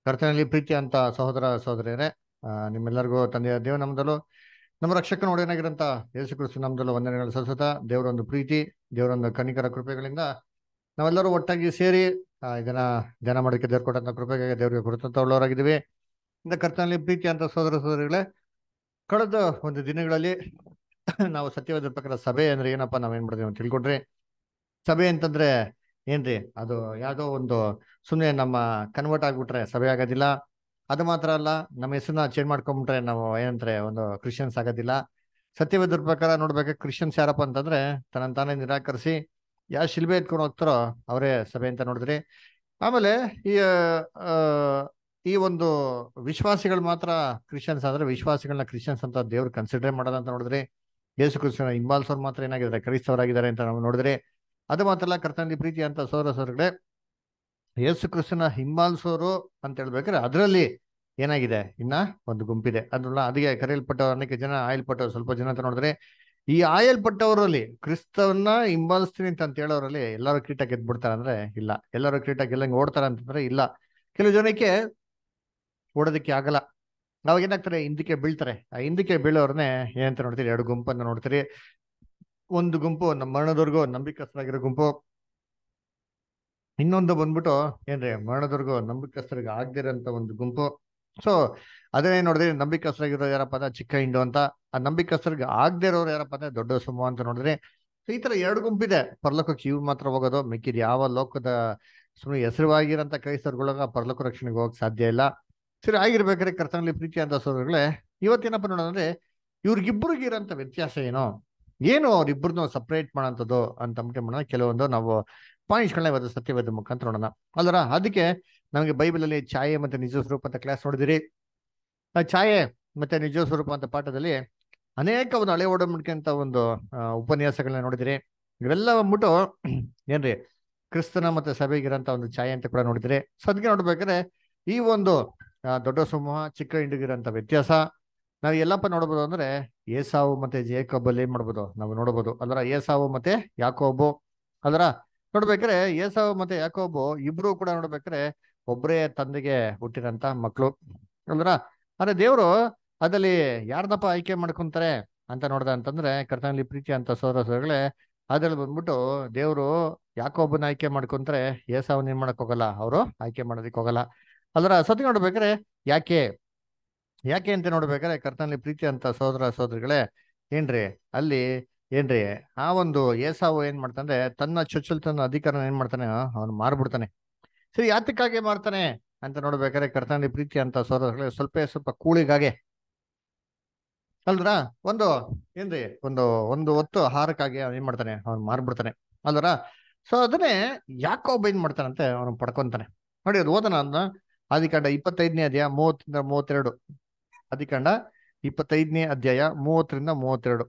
ಕರ್ತನಲ್ಲಿ ಪ್ರೀತಿ ಅಂತ ಸಹೋದರ ಸಹೋದರಿಯರೇ ಆ, ನಿಮ್ಮೆಲ್ಲರಿಗೂ ತಂದೆಯ ದೇವ ನಮ್ದಲು ನಮ್ಮ ರಕ್ಷಕನ ಒಡೆಯನಾಗಿರಂತ ಯೇಸು ಕ್ರಿಸ್ತು ನಮ್ದಲು ವಂದನೆಗಳು ಸಲ್ಲಿಸುತ್ತಾ ದೇವರ ಒಂದು ಪ್ರೀತಿ ದೇವರ ಒಂದು ಕನಿಕರ ಕೃಪೆಗಳಿಂದ ನಾವೆಲ್ಲರೂ ಒಟ್ಟಾಗಿ ಸೇರಿ ಆ, ಇದನ್ನ ಧ್ಯಾನ ಮಾಡೋಕ್ಕೆ ದೇವ್ರು ಕೊಟ್ಟಂತ ಕೃಪೆಗೆ ದೇವರಿಗೆ ಕೃತಜ್ಞತ ಉಳ್ಳವರಾಗಿದ್ದೀವಿ ಇಂದ ಕರ್ತನಲ್ಲಿ ಪ್ರೀತಿ ಅಂತ ಸಹೋದರ ಸಹೋದರಿಗಳೇ ಕಳೆದ ಒಂದು ದಿನಗಳಲ್ಲಿ ನಾವು ಸತ್ಯವಾದ ಪ್ರಕಾರ ಸಭೆ ಅಂದ್ರೆ ಏನಪ್ಪ ನಾವೇನ್ ಮಾಡಿದ್ವಿ ಅಂತ ತಿಳ್ಕೊಡ್ರಿ ಸಭೆ ಅಂತಂದ್ರೆ ಏನ್ರಿ ಅದು ಯಾವ್ದೋ ಒಂದು ಸುಮ್ಮನೆ ನಮ್ಮ ಕನ್ವರ್ಟ್ ಆಗ್ಬಿಟ್ರೆ ಸಭೆ ಆಗೋದಿಲ್ಲ ಅದು ಮಾತ್ರ ಅಲ್ಲ ನಮ್ಮ ಹೆಸರನ್ನ ಚೇಂಜ್ ಮಾಡ್ಕೊಂಡ್ಬಿಟ್ರೆ ನಾವು ಏನಂತಾರೆ ಒಂದು ಕ್ರಿಶ್ಚಿಯನ್ಸ್ ಆಗೋದಿಲ್ಲ ಸತ್ಯವೇದ್ರ ಪ್ರಕಾರ ನೋಡ್ಬೇಕು ಕ್ರಿಶ್ಚಿಯನ್ಸ್ ಯಾರಪ್ಪ ಅಂತಂದ್ರೆ ತನ್ನ ತಾನೇ ನಿರಾಕರಿಸಿ ಯಾವ ಶಿಲ್ಬೆ ಎತ್ಕೊಂಡು ಹೋಗ್ತಾರೋ ಅವರೇ ಸಭೆ ಅಂತ ನೋಡಿದ್ರಿ ಆಮೇಲೆ ಈ ಆ, ಈ ಒಂದು ವಿಶ್ವಾಸಿಗಳು ಮಾತ್ರ ಕ್ರಿಶ್ಚಿಯನ್ಸ್ ಆದ್ರೆ ವಿಶ್ವಾಸಿಗಳನ್ನ ಕ್ರಿಶ್ಚಿಯನ್ಸ್ ಅಂತ ದೇವ್ರು ಕನ್ಸಿಡರ್ ಮಾಡೋದು ಅಂತ ನೋಡಿದ್ರಿ ಯೇಸು ಕ್ರಿಸ್ತನ ಹಿಂಬಾಲಿಸೋರು ಮಾತ್ರ ಏನಾಗಿದ್ದಾರೆ ಕ್ರೈಸ್ತವರಾಗಿದ್ದಾರೆ ಅಂತ ನಾವು ನೋಡಿದ್ರಿ ಅದು ಮಾತ್ರ ಅಲ್ಲ ಕರ್ತನಲ್ಲಿ ಪ್ರೀತಿ ಅಂತ ಸೋದರ ಸೋದರಗಳೇ ಯೇಸು ಕ್ರಿಸ್ತನ ಹಿಂಬಾಲಿಸೋರು ಅಂತ ಹೇಳ್ಬೇಕಾದ್ರೆ ಅದರಲ್ಲಿ ಏನಾಗಿದೆ ಇನ್ನ ಒಂದು ಗುಂಪಿದೆ ಅದನ್ನ ಅದಕ್ಕೆ ಕರೆಯಲ್ಪಟ್ಟವ್ರು ಅನೇಕ ಜನ ಆಯಲ್ಪಟ್ಟವ್ರು ಸ್ವಲ್ಪ ಜನ ಅಂತ ನೋಡಿದ್ರೆ ಈ ಆಯಲ್ಪಟ್ಟವರಲ್ಲಿ ಕ್ರಿಸ್ತವನ್ನ ಹಿಂಬಾಲಿಸ್ತೀನಿ ಅಂತ ಅಂತ ಹೇಳೋರಲ್ಲಿ ಎಲ್ಲರೂ ಕೀಟ ಗೆದ್ಬಿಡ್ತಾರೆ ಅಂದ್ರೆ ಇಲ್ಲ ಎಲ್ಲರೂ ಕೀಟ ಗೆಲ್ಲಂಗೆ ಓಡ್ತಾರೆ ಅಂತಂದ್ರೆ ಇಲ್ಲ ಕೆಲವು ಜನಕ್ಕೆ ಓಡೋದಕ್ಕೆ ಆಗಲ್ಲ ಅವಾಗ ಏನಾಗ್ತಾರೆ ಹಿಂದಕ್ಕೆ ಬೀಳ್ತಾರೆ ಆ ಹಿಂದಕ್ಕೆ ಬೀಳೋರ್ನೇ ಏನಂತ ನೋಡ್ತೀರಿ ಎರಡು ಗುಂಪನ್ನ ನೋಡ್ತೀರಿ ಒಂದು ಗುಂಪು ನಮ್ಮ ಮರಣದವರೆಗೂ ನಂಬಿಕಸ್ಥರಾಗಿರೋ ಗುಂಪು ಇನ್ನೊಂದು ಬಂದ್ಬಿಟ್ಟು ಏನ್ರಿ ಮರಣದವರೆಗೂ ನಂಬಿಕಸ್ಥರಿಗೆ ಆಗದಿರೋಂಥ ಒಂದು ಗುಂಪು ಸೊ ಅದನ್ನೇ ನೋಡಿದ್ರೆ ನಂಬಿಕಸ್ಥರಾಗಿರೋ ಯಾರಪ್ಪ ಅಂದ್ರೆ ಚಿಕ್ಕ ಹಿಂಡು ಅಂತ ಆ ನಂಬಿಕಸ್ಥರಿಗೆ ಆಗದೆ ಇರೋರು ಯಾರಪ್ಪ ಅಂದ್ರೆ ದೊಡ್ಡ ಸುಮ ಅಂತ ನೋಡಿದ್ರೆ ಸೊ ಈ ತರ ಎರಡು ಗುಂಪಿದೆ ಪರಲೋಕಕ್ಕೆ ಇವ್ರು ಮಾತ್ರ ಹೋಗೋದು ಮಿಕ್ಕಿದ ಯಾವ ಲೋಕದ ಸುಮ್ಮನೆ ಹೆಸರುವಾಗಿರೋಂಥ ಕ್ರೈಸ್ತರುಗಳಾಗ ಪರಲೋಕ ರಕ್ಷಣೆಗೆ ಹೋಗಕ್ ಸಾಧ್ಯ ಇಲ್ಲ ಸರಿ ಆಗಿರ್ಬೇಕಾದ್ರೆ ಕರ್ತನಲ್ಲಿ ಪ್ರೀತಿ ಅಂತ ಸೋದರಗಳೇ ಇವತ್ತೇನಪ್ಪ ನೋಡೋದಂದ್ರೆ ಇವ್ರಿಗಿಬ್ಬರಿಗೆ ಇರೋಂಥ ವ್ಯತ್ಯಾಸ ಏನೋ ಏನು ಅವ್ರಿಬ್ಬರನ್ನು ಸಪ್ರೇಟ್ ಮಾಡೋಂಥದ್ದು ಅಂತ ಅಂಬಿಕೆ ಮಾಡೋಣ ಕೆಲವೊಂದು ನಾವು ಪಾಯಿಂಟ್ಸ್ಗಳನ್ನ ಇವತ್ತು ಸತ್ಯವೇದ ಮುಖಾಂತರ ನೋಡೋಣ ಅಲ್ವರ ಅದಕ್ಕೆ ನಮಗೆ ಬೈಬಲಲ್ಲಿ ಛಾಯೆ ಮತ್ತೆ ನಿಜ ಸ್ವರೂಪ ಅಂತ ಕ್ಲಾಸ್ ನೋಡಿದಿರಿ ಆ ಛಾಯೆ ಮತ್ತೆ ನಿಜ ಸ್ವರೂಪ ಅಂತ ಪಾಠದಲ್ಲಿ ಅನೇಕ ಒಂದು ಹಳೆ ಒಡಂಬಡಿಕೆ ಅಂತ ಒಂದು ಆ, ಉಪನ್ಯಾಸಗಳನ್ನ ನೋಡಿದಿರಿ ಇವೆಲ್ಲ ಬಂದ್ಬಿಟ್ಟು ಏನ್ರಿ ಕ್ರಿಸ್ತನ ಮತ್ತೆ ಸಭೆಗಿರಂತ ಒಂದು ಛಾಯೆ ಅಂತ ಕೂಡ ನೋಡಿದಿರಿ ಸೊ ಅದಕ್ಕೆ ನೋಡ್ಬೇಕಾದ್ರೆ ಈ ಒಂದು ಆ, ದೊಡ್ಡ ಸಮೂಹ ಚಿಕ್ಕ ಹಿಂಡಿಗಿರಂತ ವ್ಯತ್ಯಾಸ ನಾವು ಎಲ್ಲಪ್ಪ ನೋಡ್ಬೋದು ಅಂದ್ರೆ ಏಸಾವು ಮತ್ತೆ ಜೇಕಬ್ಬಲ್ಲಿ ಏನ್ ಮಾಡ್ಬೋದು ನಾವು ನೋಡ್ಬೋದು ಅಲ್ರ ಏಸಾವು ಮತ್ತೆ ಯಾಕೋಬು ಅಲ್ರ ನೋಡ್ಬೇಕಾದ್ರೆ ಏಸಾವು ಮತ್ತೆ ಯಾಕೋಬು ಇಬ್ರು ಕೂಡ ನೋಡ್ಬೇಕಾದ್ರೆ ಒಬ್ಬರೇ ತಂದೆಗೆ ಹುಟ್ಟಿರಂತ ಮಕ್ಕಳು ಅಲ್ರ ಆದ್ರೆ ದೇವರು ಅದಲ್ಲಿ ಯಾರ್ದಪ್ಪ ಆಯ್ಕೆ ಮಾಡ್ಕೊಂತಾರೆ ಅಂತ ನೋಡ್ದ ಅಂತಂದ್ರೆ ಕರ್ತನಲ್ಲಿ ಪ್ರೀತಿ ಅಂತ ಸೋದರ ಸೋದರಗಳೇ ಅದ್ರಲ್ಲಿ ಬಂದ್ಬಿಟ್ಟು ದೇವರು ಯಾಕೊಬ್ಬನ ಆಯ್ಕೆ ಮಾಡ್ಕೊಂತಾರೆ ಏಸಾವನ್ನ ಏನ್ ಮಾಡಕ್ ಹೋಗಲ್ಲ ಅವರು ಆಯ್ಕೆ ಮಾಡೋದಕ್ಕೆ ಹೋಗಲ್ಲ ಅಲ್ರ ಸತಿ ನೋಡ್ಬೇಕಾದ್ರೆ ಯಾಕೆ ಯಾಕೆ ಅಂತ ನೋಡ್ಬೇಕಾದ್ರೆ ಕರ್ತನಲ್ಲಿ ಪ್ರೀತಿ ಅಂತ ಸೋದರ ಸೋದರಿಗಳೇ ಏನ್ರಿ ಅಲ್ಲಿ ಏನ್ರಿ ಆ ಒಂದು ಏಸಾವು ಏನ್ ಮಾಡ್ತಾನೆ ತನ್ನ ಚೊಚ್ಚಲ್ತನ ಅಧಿಕಾರನ ಏನ್ ಮಾಡ್ತಾನೆ ಅವನು ಮಾರ್ಬಿಡ್ತಾನೆ ಸರಿ ಯಾತಕ್ಕಾಗೆ ಮಾಡ್ತಾನೆ ಅಂತ ನೋಡ್ಬೇಕಾದ್ರೆ ಕರ್ತನಲ್ಲಿ ಪ್ರೀತಿ ಅಂತ ಸೋದರಗಳೇ ಸ್ವಲ್ಪ ಸ್ವಲ್ಪ ಕೂಳಿಗಾಗೆ ಅಲ್ದ್ರ ಒಂದು ಏನ್ರಿ ಒಂದು ಒಂದು ಹೊತ್ತು ಆಹಾರಕ್ಕಾಗಿ ಅವ್ನು ಏನ್ ಮಾಡ್ತಾನೆ ಅವ್ನು ಮಾರ್ಬಿಡ್ತಾನೆ ಅಲ್ದ್ರ ಸೊ ಅದನ್ನೇ ಯಾಕೊಬ್ಬ ಏನ್ ಮಾಡ್ತಾನಂತೆ ಅವನು ಪಡ್ಕೊಂತಾನೆ ನೋಡಿ ಅದು ಓದನ ಅದನ್ನ ಆದಿಕಾಂಡ ಇಪ್ಪತ್ತೈದನೇ ಅಧ್ಯಾಯ ಮೂವತ್ತರಿಂದ ಮೂವತ್ತೆರಡು ಆದಿಕಾಂಡ ಇಪ್ಪತ್ತೈದನೇ ಅಧ್ಯಾಯ ಮೂವತ್ತರಿಂದ ಮೂವತ್ತೆರಡು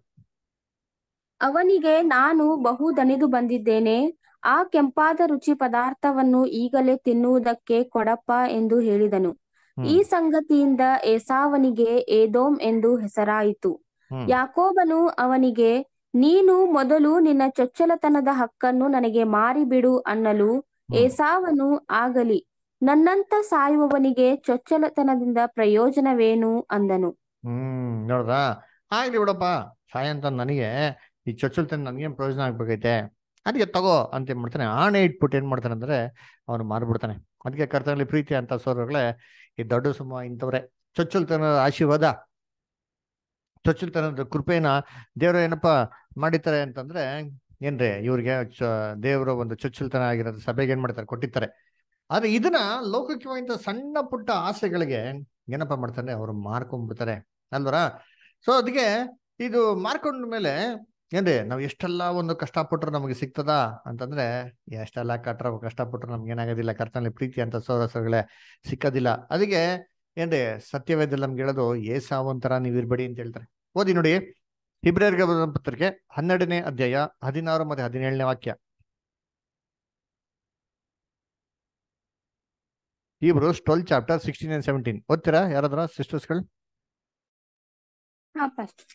ಅವನಿಗೆ ನಾನು ಬಹು ದಣಿದು ಬಂದಿದ್ದೇನೆ ಆ ಕೆಂಪಾದ ರುಚಿ ಪದಾರ್ಥವನ್ನು ಈಗಲೇ ತಿನ್ನುವುದಕ್ಕೆ ಕೊಡಪ್ಪ ಎಂದು ಹೇಳಿದನು ಹ್ಮ್ ಈ ಸಂಗತಿಯಿಂದ ಏಸಾವನಿಗೆ ಏದೋಮ್ ಎಂದು ಹೆಸರಾಯಿತು ಹ್ಮ್ ಯಾಕೋಬನು ಅವನಿಗೆ ನೀನು ಮೊದಲು ನಿನ್ನ ಚೊಚ್ಚಲತನದ ಹಕ್ಕನ್ನು ನನಗೆ ಮಾರಿಬಿಡು ಅನ್ನಲು ಹ್ಮ್ ಏಸಾವನು ಆಗಲಿ ನನ್ನಂತ ಸಾಯುವವನಿಗೆ ಚೊಚ್ಚಲತನದಿಂದ ಪ್ರಯೋಜನವೇನು ಅಂದನು ಹ್ಮ್ ನೋಡ್ದಾ ಆಗ್ಲಿ ಬಿಡಪ್ಪ ಸಾಯಂತ ನನಗೆ ಈ ಚೊಚ್ಚಲ್ತನ ನನಗೇನ್ ಪ್ರಯೋಜನ ಆಗ್ಬೇಕೈತೆ ಅದಕ್ಕೆ ತಗೋ ಅಂತ ಏನ್ ಮಾಡ್ತಾನೆ ಆಣೆ ಇಟ್ಬಿಟ್ಟು ಏನ್ ಮಾಡ್ತಾನೆ ಅಂದ್ರೆ ಅವನು ಮಾರ್ಬಿಡ್ತಾನೆ ಅದಕ್ಕೆ ಕರ್ತನಲ್ಲಿ ಪ್ರೀತಿ ಅಂತ ಸೋದರಗಳೇ ಈ ದೊಡ್ಡ ಸುಮ ಇಂಥವ್ರೆ ಚೊಚ್ಚಲ್ತನದ ಆಶೀರ್ವಾದ ಚೊಚ್ಚಲ್ತನದ ಕೃಪೆನ ದೇವರು ಏನಪ್ಪ ಮಾಡಿದ್ದಾರೆ ಅಂತಂದ್ರೆ ಏನ್ರಿ ಇವ್ರಿಗೆ ಚ ದೇವರ ಒಂದು ಚೊಚ್ಚಲ್ತನ ಆಗಿರೋದು ಸಭೆಗೆ ಏನ್ ಮಾಡ್ತಾರೆ ಕೊಟ್ಟಿರ್ತಾರೆ ಆದ್ರೆ ಇದನ್ನ ಲೌಕಿಕವಾಗಿಂತ ಸಣ್ಣ ಪುಟ್ಟ ಆಸೆಗಳಿಗೆ ಏನಪ್ಪ ಮಾಡ್ತಾರೆ ಅವರು ಮಾರ್ಕೊಂಡ್ಬಿಡ್ತಾರೆ ಅಲ್ವರ ಸೊ ಅದಕ್ಕೆ ಇದು ಮಾರ್ಕೊಂಡ ಮೇಲೆ ಏನ್ರಿ ನಾವು ಎಷ್ಟೆಲ್ಲ ಒಂದು ಕಷ್ಟಪಟ್ಟರು ನಮಗೆ ಸಿಗ್ತದಾ ಅಂತಂದ್ರೆ ಎಷ್ಟೆಲ್ಲ ಕಟ್ರ ಕಷ್ಟಪಟ್ಟರು ನಮ್ಗೆ ಏನಾಗೋದಿಲ್ಲ ಕರ್ತನಲ್ಲಿ ಪ್ರೀತಿ ಅಂತ ಸೋರಸಗಳೇ ಸಿಕ್ಕೋದಿಲ್ಲ ಅದಕ್ಕೆ ಏನ್ರಿ ಸತ್ಯವೇದಲ್ಲಿ ನಮ್ಗೆ ಹೇಳೋದು ಏಸಾವಂತರ ನೀವು ಇರ್ಬೇಡಿ ಅಂತ ಹೇಳ್ತಾರೆ ಓದಿ ನೋಡಿ ಹಿಬ್ರಿಯರ್ಗೆ ಬರೆದ ಪತ್ರಿಕೆ ಹನ್ನೆರಡನೇ ಅಧ್ಯಾಯ ಹದಿನಾರು ಮತ್ತೆ ಹದಿನೇಳನೇ ವಾಕ್ಯ ಇಬ್ರು twelve chapter sixteen and seventeen ಓದ್ತೀರಾ ಯಾರಾದ್ರ ಸಿಸ್ಟರ್ಸ್ಗಳು ಹಾ ಪಾಸ್ಟರ್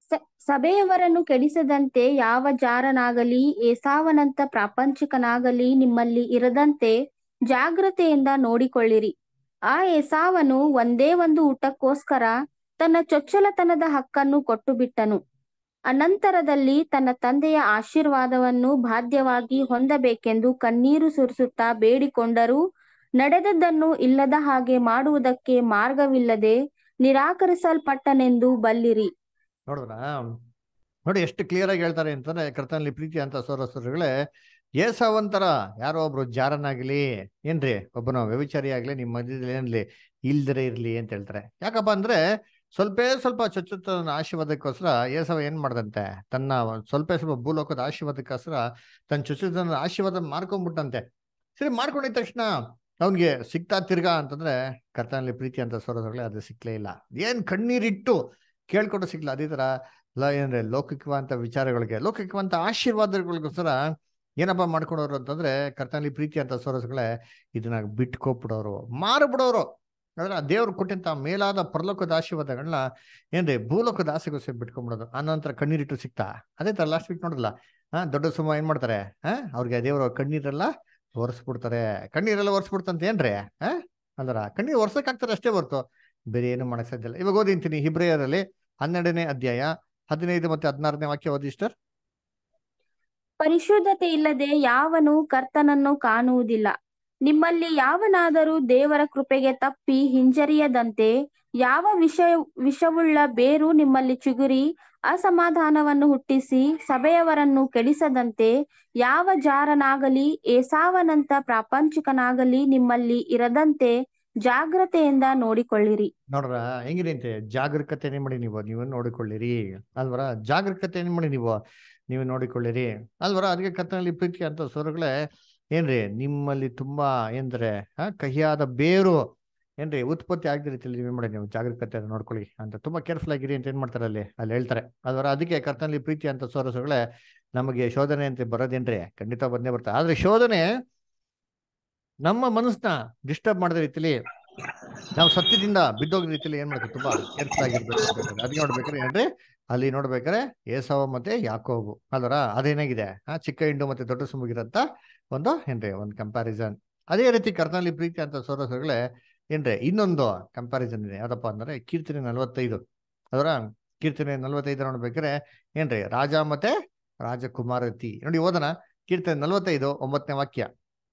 ಸ- ಸಭೆಯವರನ್ನು ಕೆಡಿಸದಂತೆ ಯಾವ ಜಾರನಾಗಲಿ ಏಸಾವನಂತ ಪ್ರಾಪಂಚಿಕನಾಗಲಿ ನಿಮ್ಮಲ್ಲಿ ಇರದಂತೆ ಜಾಗ್ರತೆಯಿಂದ ನೋಡಿಕೊಳ್ಳಿರಿ ಆ ಏಸಾವನು ಒಂದೇ ಒಂದು ಊಟಕ್ಕೋಸ್ಕರ ತನ್ನ ಚೊಚ್ಚಲತನದ ಹಕ್ಕನ್ನು ಕೊಟ್ಟು ಬಿಟ್ಟನು ಅನಂತರದಲ್ಲಿ ತನ್ನ ತಂದೆಯ ಆಶೀರ್ವಾದವನ್ನು ಬಾಧ್ಯವಾಗಿ ಹೊಂದಬೇಕೆಂದು ಕಣ್ಣೀರು ಸುರಿಸುತ್ತಾ ಬೇಡಿಕೊಂಡರೂ ನಡೆದದ್ದನ್ನು ಇಲ್ಲದ ಹಾಗೆ ಮಾಡುವುದಕ್ಕೆ ಮಾರ್ಗವಿಲ್ಲದೆ ನಿರಾಕರಿಸಲ್ಪಟ್ಟನೆಂದು ಬಲ್ಲಿರಿ ನೋಡಿದ್ರ ನೋಡಿ ಎಷ್ಟು ಕ್ಲಿಯರ್ ಆಗಿ ಹೇಳ್ತಾರೆ ಅಂತಂದ್ರೆ ಕರ್ತನಲ್ಲಿ ಪ್ರೀತಿ ಅಂತ ಸೋರಸರುಗಳೇ ಏಸವಂತರ ಯಾರೋ ಒಬ್ರು ಜಾರನಾಗ್ಲಿ ಏನ್ರಿ ಒಬ್ಬನ ವ್ಯವಿಚಾರಿ ಆಗ್ಲಿ ನಿಮ್ಮ ಮಧ್ಯದಲ್ಲಿ ಏನ್ಲಿ ಇಲ್ದಿರ ಇರ್ಲಿ ಅಂತ ಹೇಳ್ತಾರೆ ಯಾಕಪ್ಪ ಅಂದ್ರೆ ಸ್ವಲ್ಪ ಸ್ವಲ್ಪ ಚೊಚ್ಚತನ ಆಶೀರ್ವಾದಕ್ಕೋಸ್ಕರ ಏಸವ ಏನ್ ಮಾಡ್ದಂತೆ ತನ್ನ ಒಂದ್ ಸ್ವಲ್ಪ ಸ್ವಲ್ಪ ಭೂಲೋಕದ ಆಶೀರ್ವಾದಕ್ಕೋಸ್ಕರ ತನ್ನ ಚೊಚ್ಚತನ ಆಶೀರ್ವಾದ ಮಾಡ್ಕೊಂಡ್ಬಿಟ್ಟಂತೆ ಸರಿ ಮಾಡ್ಕೊಂಡಿದ ತಕ್ಷಣ ಅವನ್ಗೆ ಸಿಗ್ತಾ ತಿರ್ಗಾ ಅಂತಂದ್ರೆ ಕರ್ತನಲ್ಲಿ ಪ್ರೀತಿ ಅಂತ ಸೋರಸರುಗಳೇ ಅದು ಸಿಕ್ಲೇ ಇಲ್ಲ ಏನ್ ಕಣ್ಣೀರಿಟ್ಟು ಕೇಳ್ಕೊಂಡು ಸಿಗ್ಲ ಅದೇ ತರ ಲ ಏನ್ರೆ ಲೌಕಿಕವಂತ ವಿಚಾರಗಳಿಗೆ ಲೌಕಿಕವಂತ ಆಶೀರ್ವಾದಗಳಿಗೋಸ್ಕರ ಏನಪ್ಪ ಮಾಡ್ಕೊಡೋರು ಅಂತಂದ್ರೆ ಕರ್ತನಲ್ಲಿ ಪ್ರೀತಿ ಅಂತ ಸೋರಸ್ಗಳೇ ಇದನ್ನ ಬಿಟ್ಕೊಬಿಡೋರು ಮಾರ್ಬಿಡೋರು ಅಂದ್ರೆ ದೇವ್ರು ಕೊಟ್ಟಂತ ಮೇಲಾದ ಪರಲೋಕದ ಆಶೀರ್ವಾದಗಳನ್ನ ಏನ್ರಿ ಭೂಲೋಕದ ಆಸೆಗೋಸ್ಕರ ಬಿಟ್ಕೊಂಡ್ಬಿಡೋದು ಆನಂತರ ಕಣ್ಣೀರಿಟ್ಟು ಸಿಗ್ತಾ ಅದೇ ತರ ಲಾಸ್ಟ್ ವೀಕ್ ನೋಡಲ್ಲ ಹಾ ದೊಡ್ಡ ಸುಮ ಏನ್ ಮಾಡ್ತಾರೆ ಹಾ ಅವ್ರಿಗೆ ದೇವ್ರ ಕಣ್ಣೀರೆಲ್ಲ ಒರೆಸ್ಬಿಡ್ತಾರೆ ಕಣ್ಣೀರೆಲ್ಲ ಒರೆಸ್ಬಿಡ್ತಂತ ಏನ್ರಿ ಹಾ ಅಂದ್ರ ಕಣ್ಣೀರ್ ಒರ್ಸಕ್ ಆಗ್ತಾರೆ ಅಷ್ಟೇ ಹೊರ್ತು ಬೇರೆ ಏನು ಮಾಡಕ್ ಸಾಧ್ಯ ಇಲ್ಲ ಇವಾಗ ಓದಿಂತೀನಿ ಹಿಬ್ರಿಯರಲ್ಲಿ ಹನ್ನೆರಡನೇ ಅಧ್ಯಾಯ ಹದಿನೈದು ಮತ್ತೆ ಹದಿನಾರನೇ ವಾಕ್ಯ ಓದಿ ಸಿಸ್ಟರ್ ಪರಿಶುದ್ಧತೆ ಇಲ್ಲದೆ ಯಾವನು ಕರ್ತನನ್ನು ಕಾಣುವುದಿಲ್ಲ ನಿಮ್ಮಲ್ಲಿ ಯಾವನಾದರೂ ದೇವರ ಕೃಪೆಗೆ ತಪ್ಪಿ ಹಿಂಜರಿಯದಂತೆ ಯಾವ ವಿಷಯ ವಿಷವುಳ್ಳ ಬೇರು ನಿಮ್ಮಲ್ಲಿ ಚಿಗುರಿ ಅಸಮಾಧಾನವನ್ನು ಹುಟ್ಟಿಸಿ ಸಭೆಯವರನ್ನು ಕೆಡಿಸದಂತೆ ಯಾವ ಜಾರನಾಗಲಿ ಏಸಾವನಂತ ಪ್ರಾಪಂಚಿಕನಾಗಲಿ ನಿಮ್ಮಲ್ಲಿ ಇರದಂತೆ ಜಾಗ್ರತೆಯಿಂದ ನೋಡಿಕೊಳ್ಳಿರಿ ನೋಡ್ರ ಹೆಂಗಿದೆ ಅಂತೆ ಜಾಗರೂಕತೆ ಮಾಡಿ ನೀವು ನೀವು ನೋಡಿಕೊಳ್ಳಿರಿ ಅಲ್ವರ ಜಾಗರೂಕತೆ ಮಾಡಿ ನೀವು ನೀವು ನೋಡಿಕೊಳ್ಳಿರಿ ಅಲ್ವರ ಅದಕ್ಕೆ ಕರ್ತನಲ್ಲಿ ಪ್ರೀತಿ ಅಂತ ಸ್ವರಗಳೇ ಏನ್ರಿ ನಿಮ್ಮಲ್ಲಿ ತುಂಬಾ ಏನ್ರೆ ಆ ಕಹಿಯಾದ ಬೇರು ಏನ್ರಿ ಉತ್ಪತ್ತಿ ಆಗದ ರೀತಿಯಲ್ಲಿ ನೀವು ಮಾಡಿ ನೀವು ಜಾಗರೂಕತೆ ನೋಡ್ಕೊಳ್ಳಿ ಅಂತ ತುಂಬಾ ಕೇರ್ಫುಲ್ ಆಗಿರಿ ಅಂತ ಏನ್ ಮಾಡ್ತಾರೆ ಅಲ್ಲಿ ಅಲ್ಲಿ ಹೇಳ್ತಾರೆ ಅಲ್ವರ ಅದಕ್ಕೆ ಕರ್ತನಲ್ಲಿ ಪ್ರೀತಿ ಅಂತ ಸ್ವರಸಗಳೇ ನಮಗೆ ಶೋಧನೆ ಅಂತ ಬರೋದೇನ್ರಿ ಖಂಡಿತ ಬಂದೇ ಬರ್ತಾರೆ ಆದ್ರೆ ಶೋಧನೆ ನಮ್ಮ ಮನಸ್ಸನ್ನ ಡಿಸ್ಟರ್ಬ್ ಮಾಡದ ರೀತಿಲಿ ನಾವು ಸತ್ಯದಿಂದ ಬಿದ್ದೋಗಿದ ರೀತಿಯಲ್ಲಿ ಏನ್ ಮಾಡ್ತೀವಿ ತುಂಬಾ ಕೇರ್ಫುಲ್ ಆಗಿರ್ಬೇಕು ಅಂತ ಹೇಳ್ತಾರೆ. ಅದಕ್ಕೆ ನೋಡ್ಬೇಕಾದ್ರೆ ಏನ್ರಿ ಅಲ್ಲಿ ನೋಡ್ಬೇಕಾದ್ರೆ ಏಸವ ಮತ್ತೆ ಯಾಕೋಬು ಅಲ್ವರ ಅದೇನಾಗಿದೆ ಆ ಚಿಕ್ಕ ಹಿಂಡು ಮತ್ತೆ ದೊಡ್ಡ ಸುಮಗಿರಂತ ಒಂದು ಏನ್ರಿ ಒಂದು ಕಂಪ್ಯಾರಿಸನ್ ಅದೇ ರೀತಿ ಕರ್ತನಲ್ಲಿ ಪ್ರೀತಿ ಅಂತ ಸೋರಸಗಳೇ ಏನ್ರಿ ಇನ್ನೊಂದು ಕಂಪ್ಯಾರಿಸನ್ ಇದೆ ಯಾವ್ದಪ್ಪ ಅಂದ್ರೆ ಕೀರ್ತನೆ ನಲವತ್ತೈದು ಅದರ ಕೀರ್ತನೆ ನಲವತ್ತೈದು ನೋಡ್ಬೇಕಾದ್ರೆ ಏನ್ರಿ ರಾಜ ಮತ್ತೆ ರಾಜಕುಮಾರತಿ ನೋಡಿ ಓದನ ಕೀರ್ತನೆ ನಲವತ್ತೈದು ಒಂಬತ್ತನೇ ವಾಕ್ಯ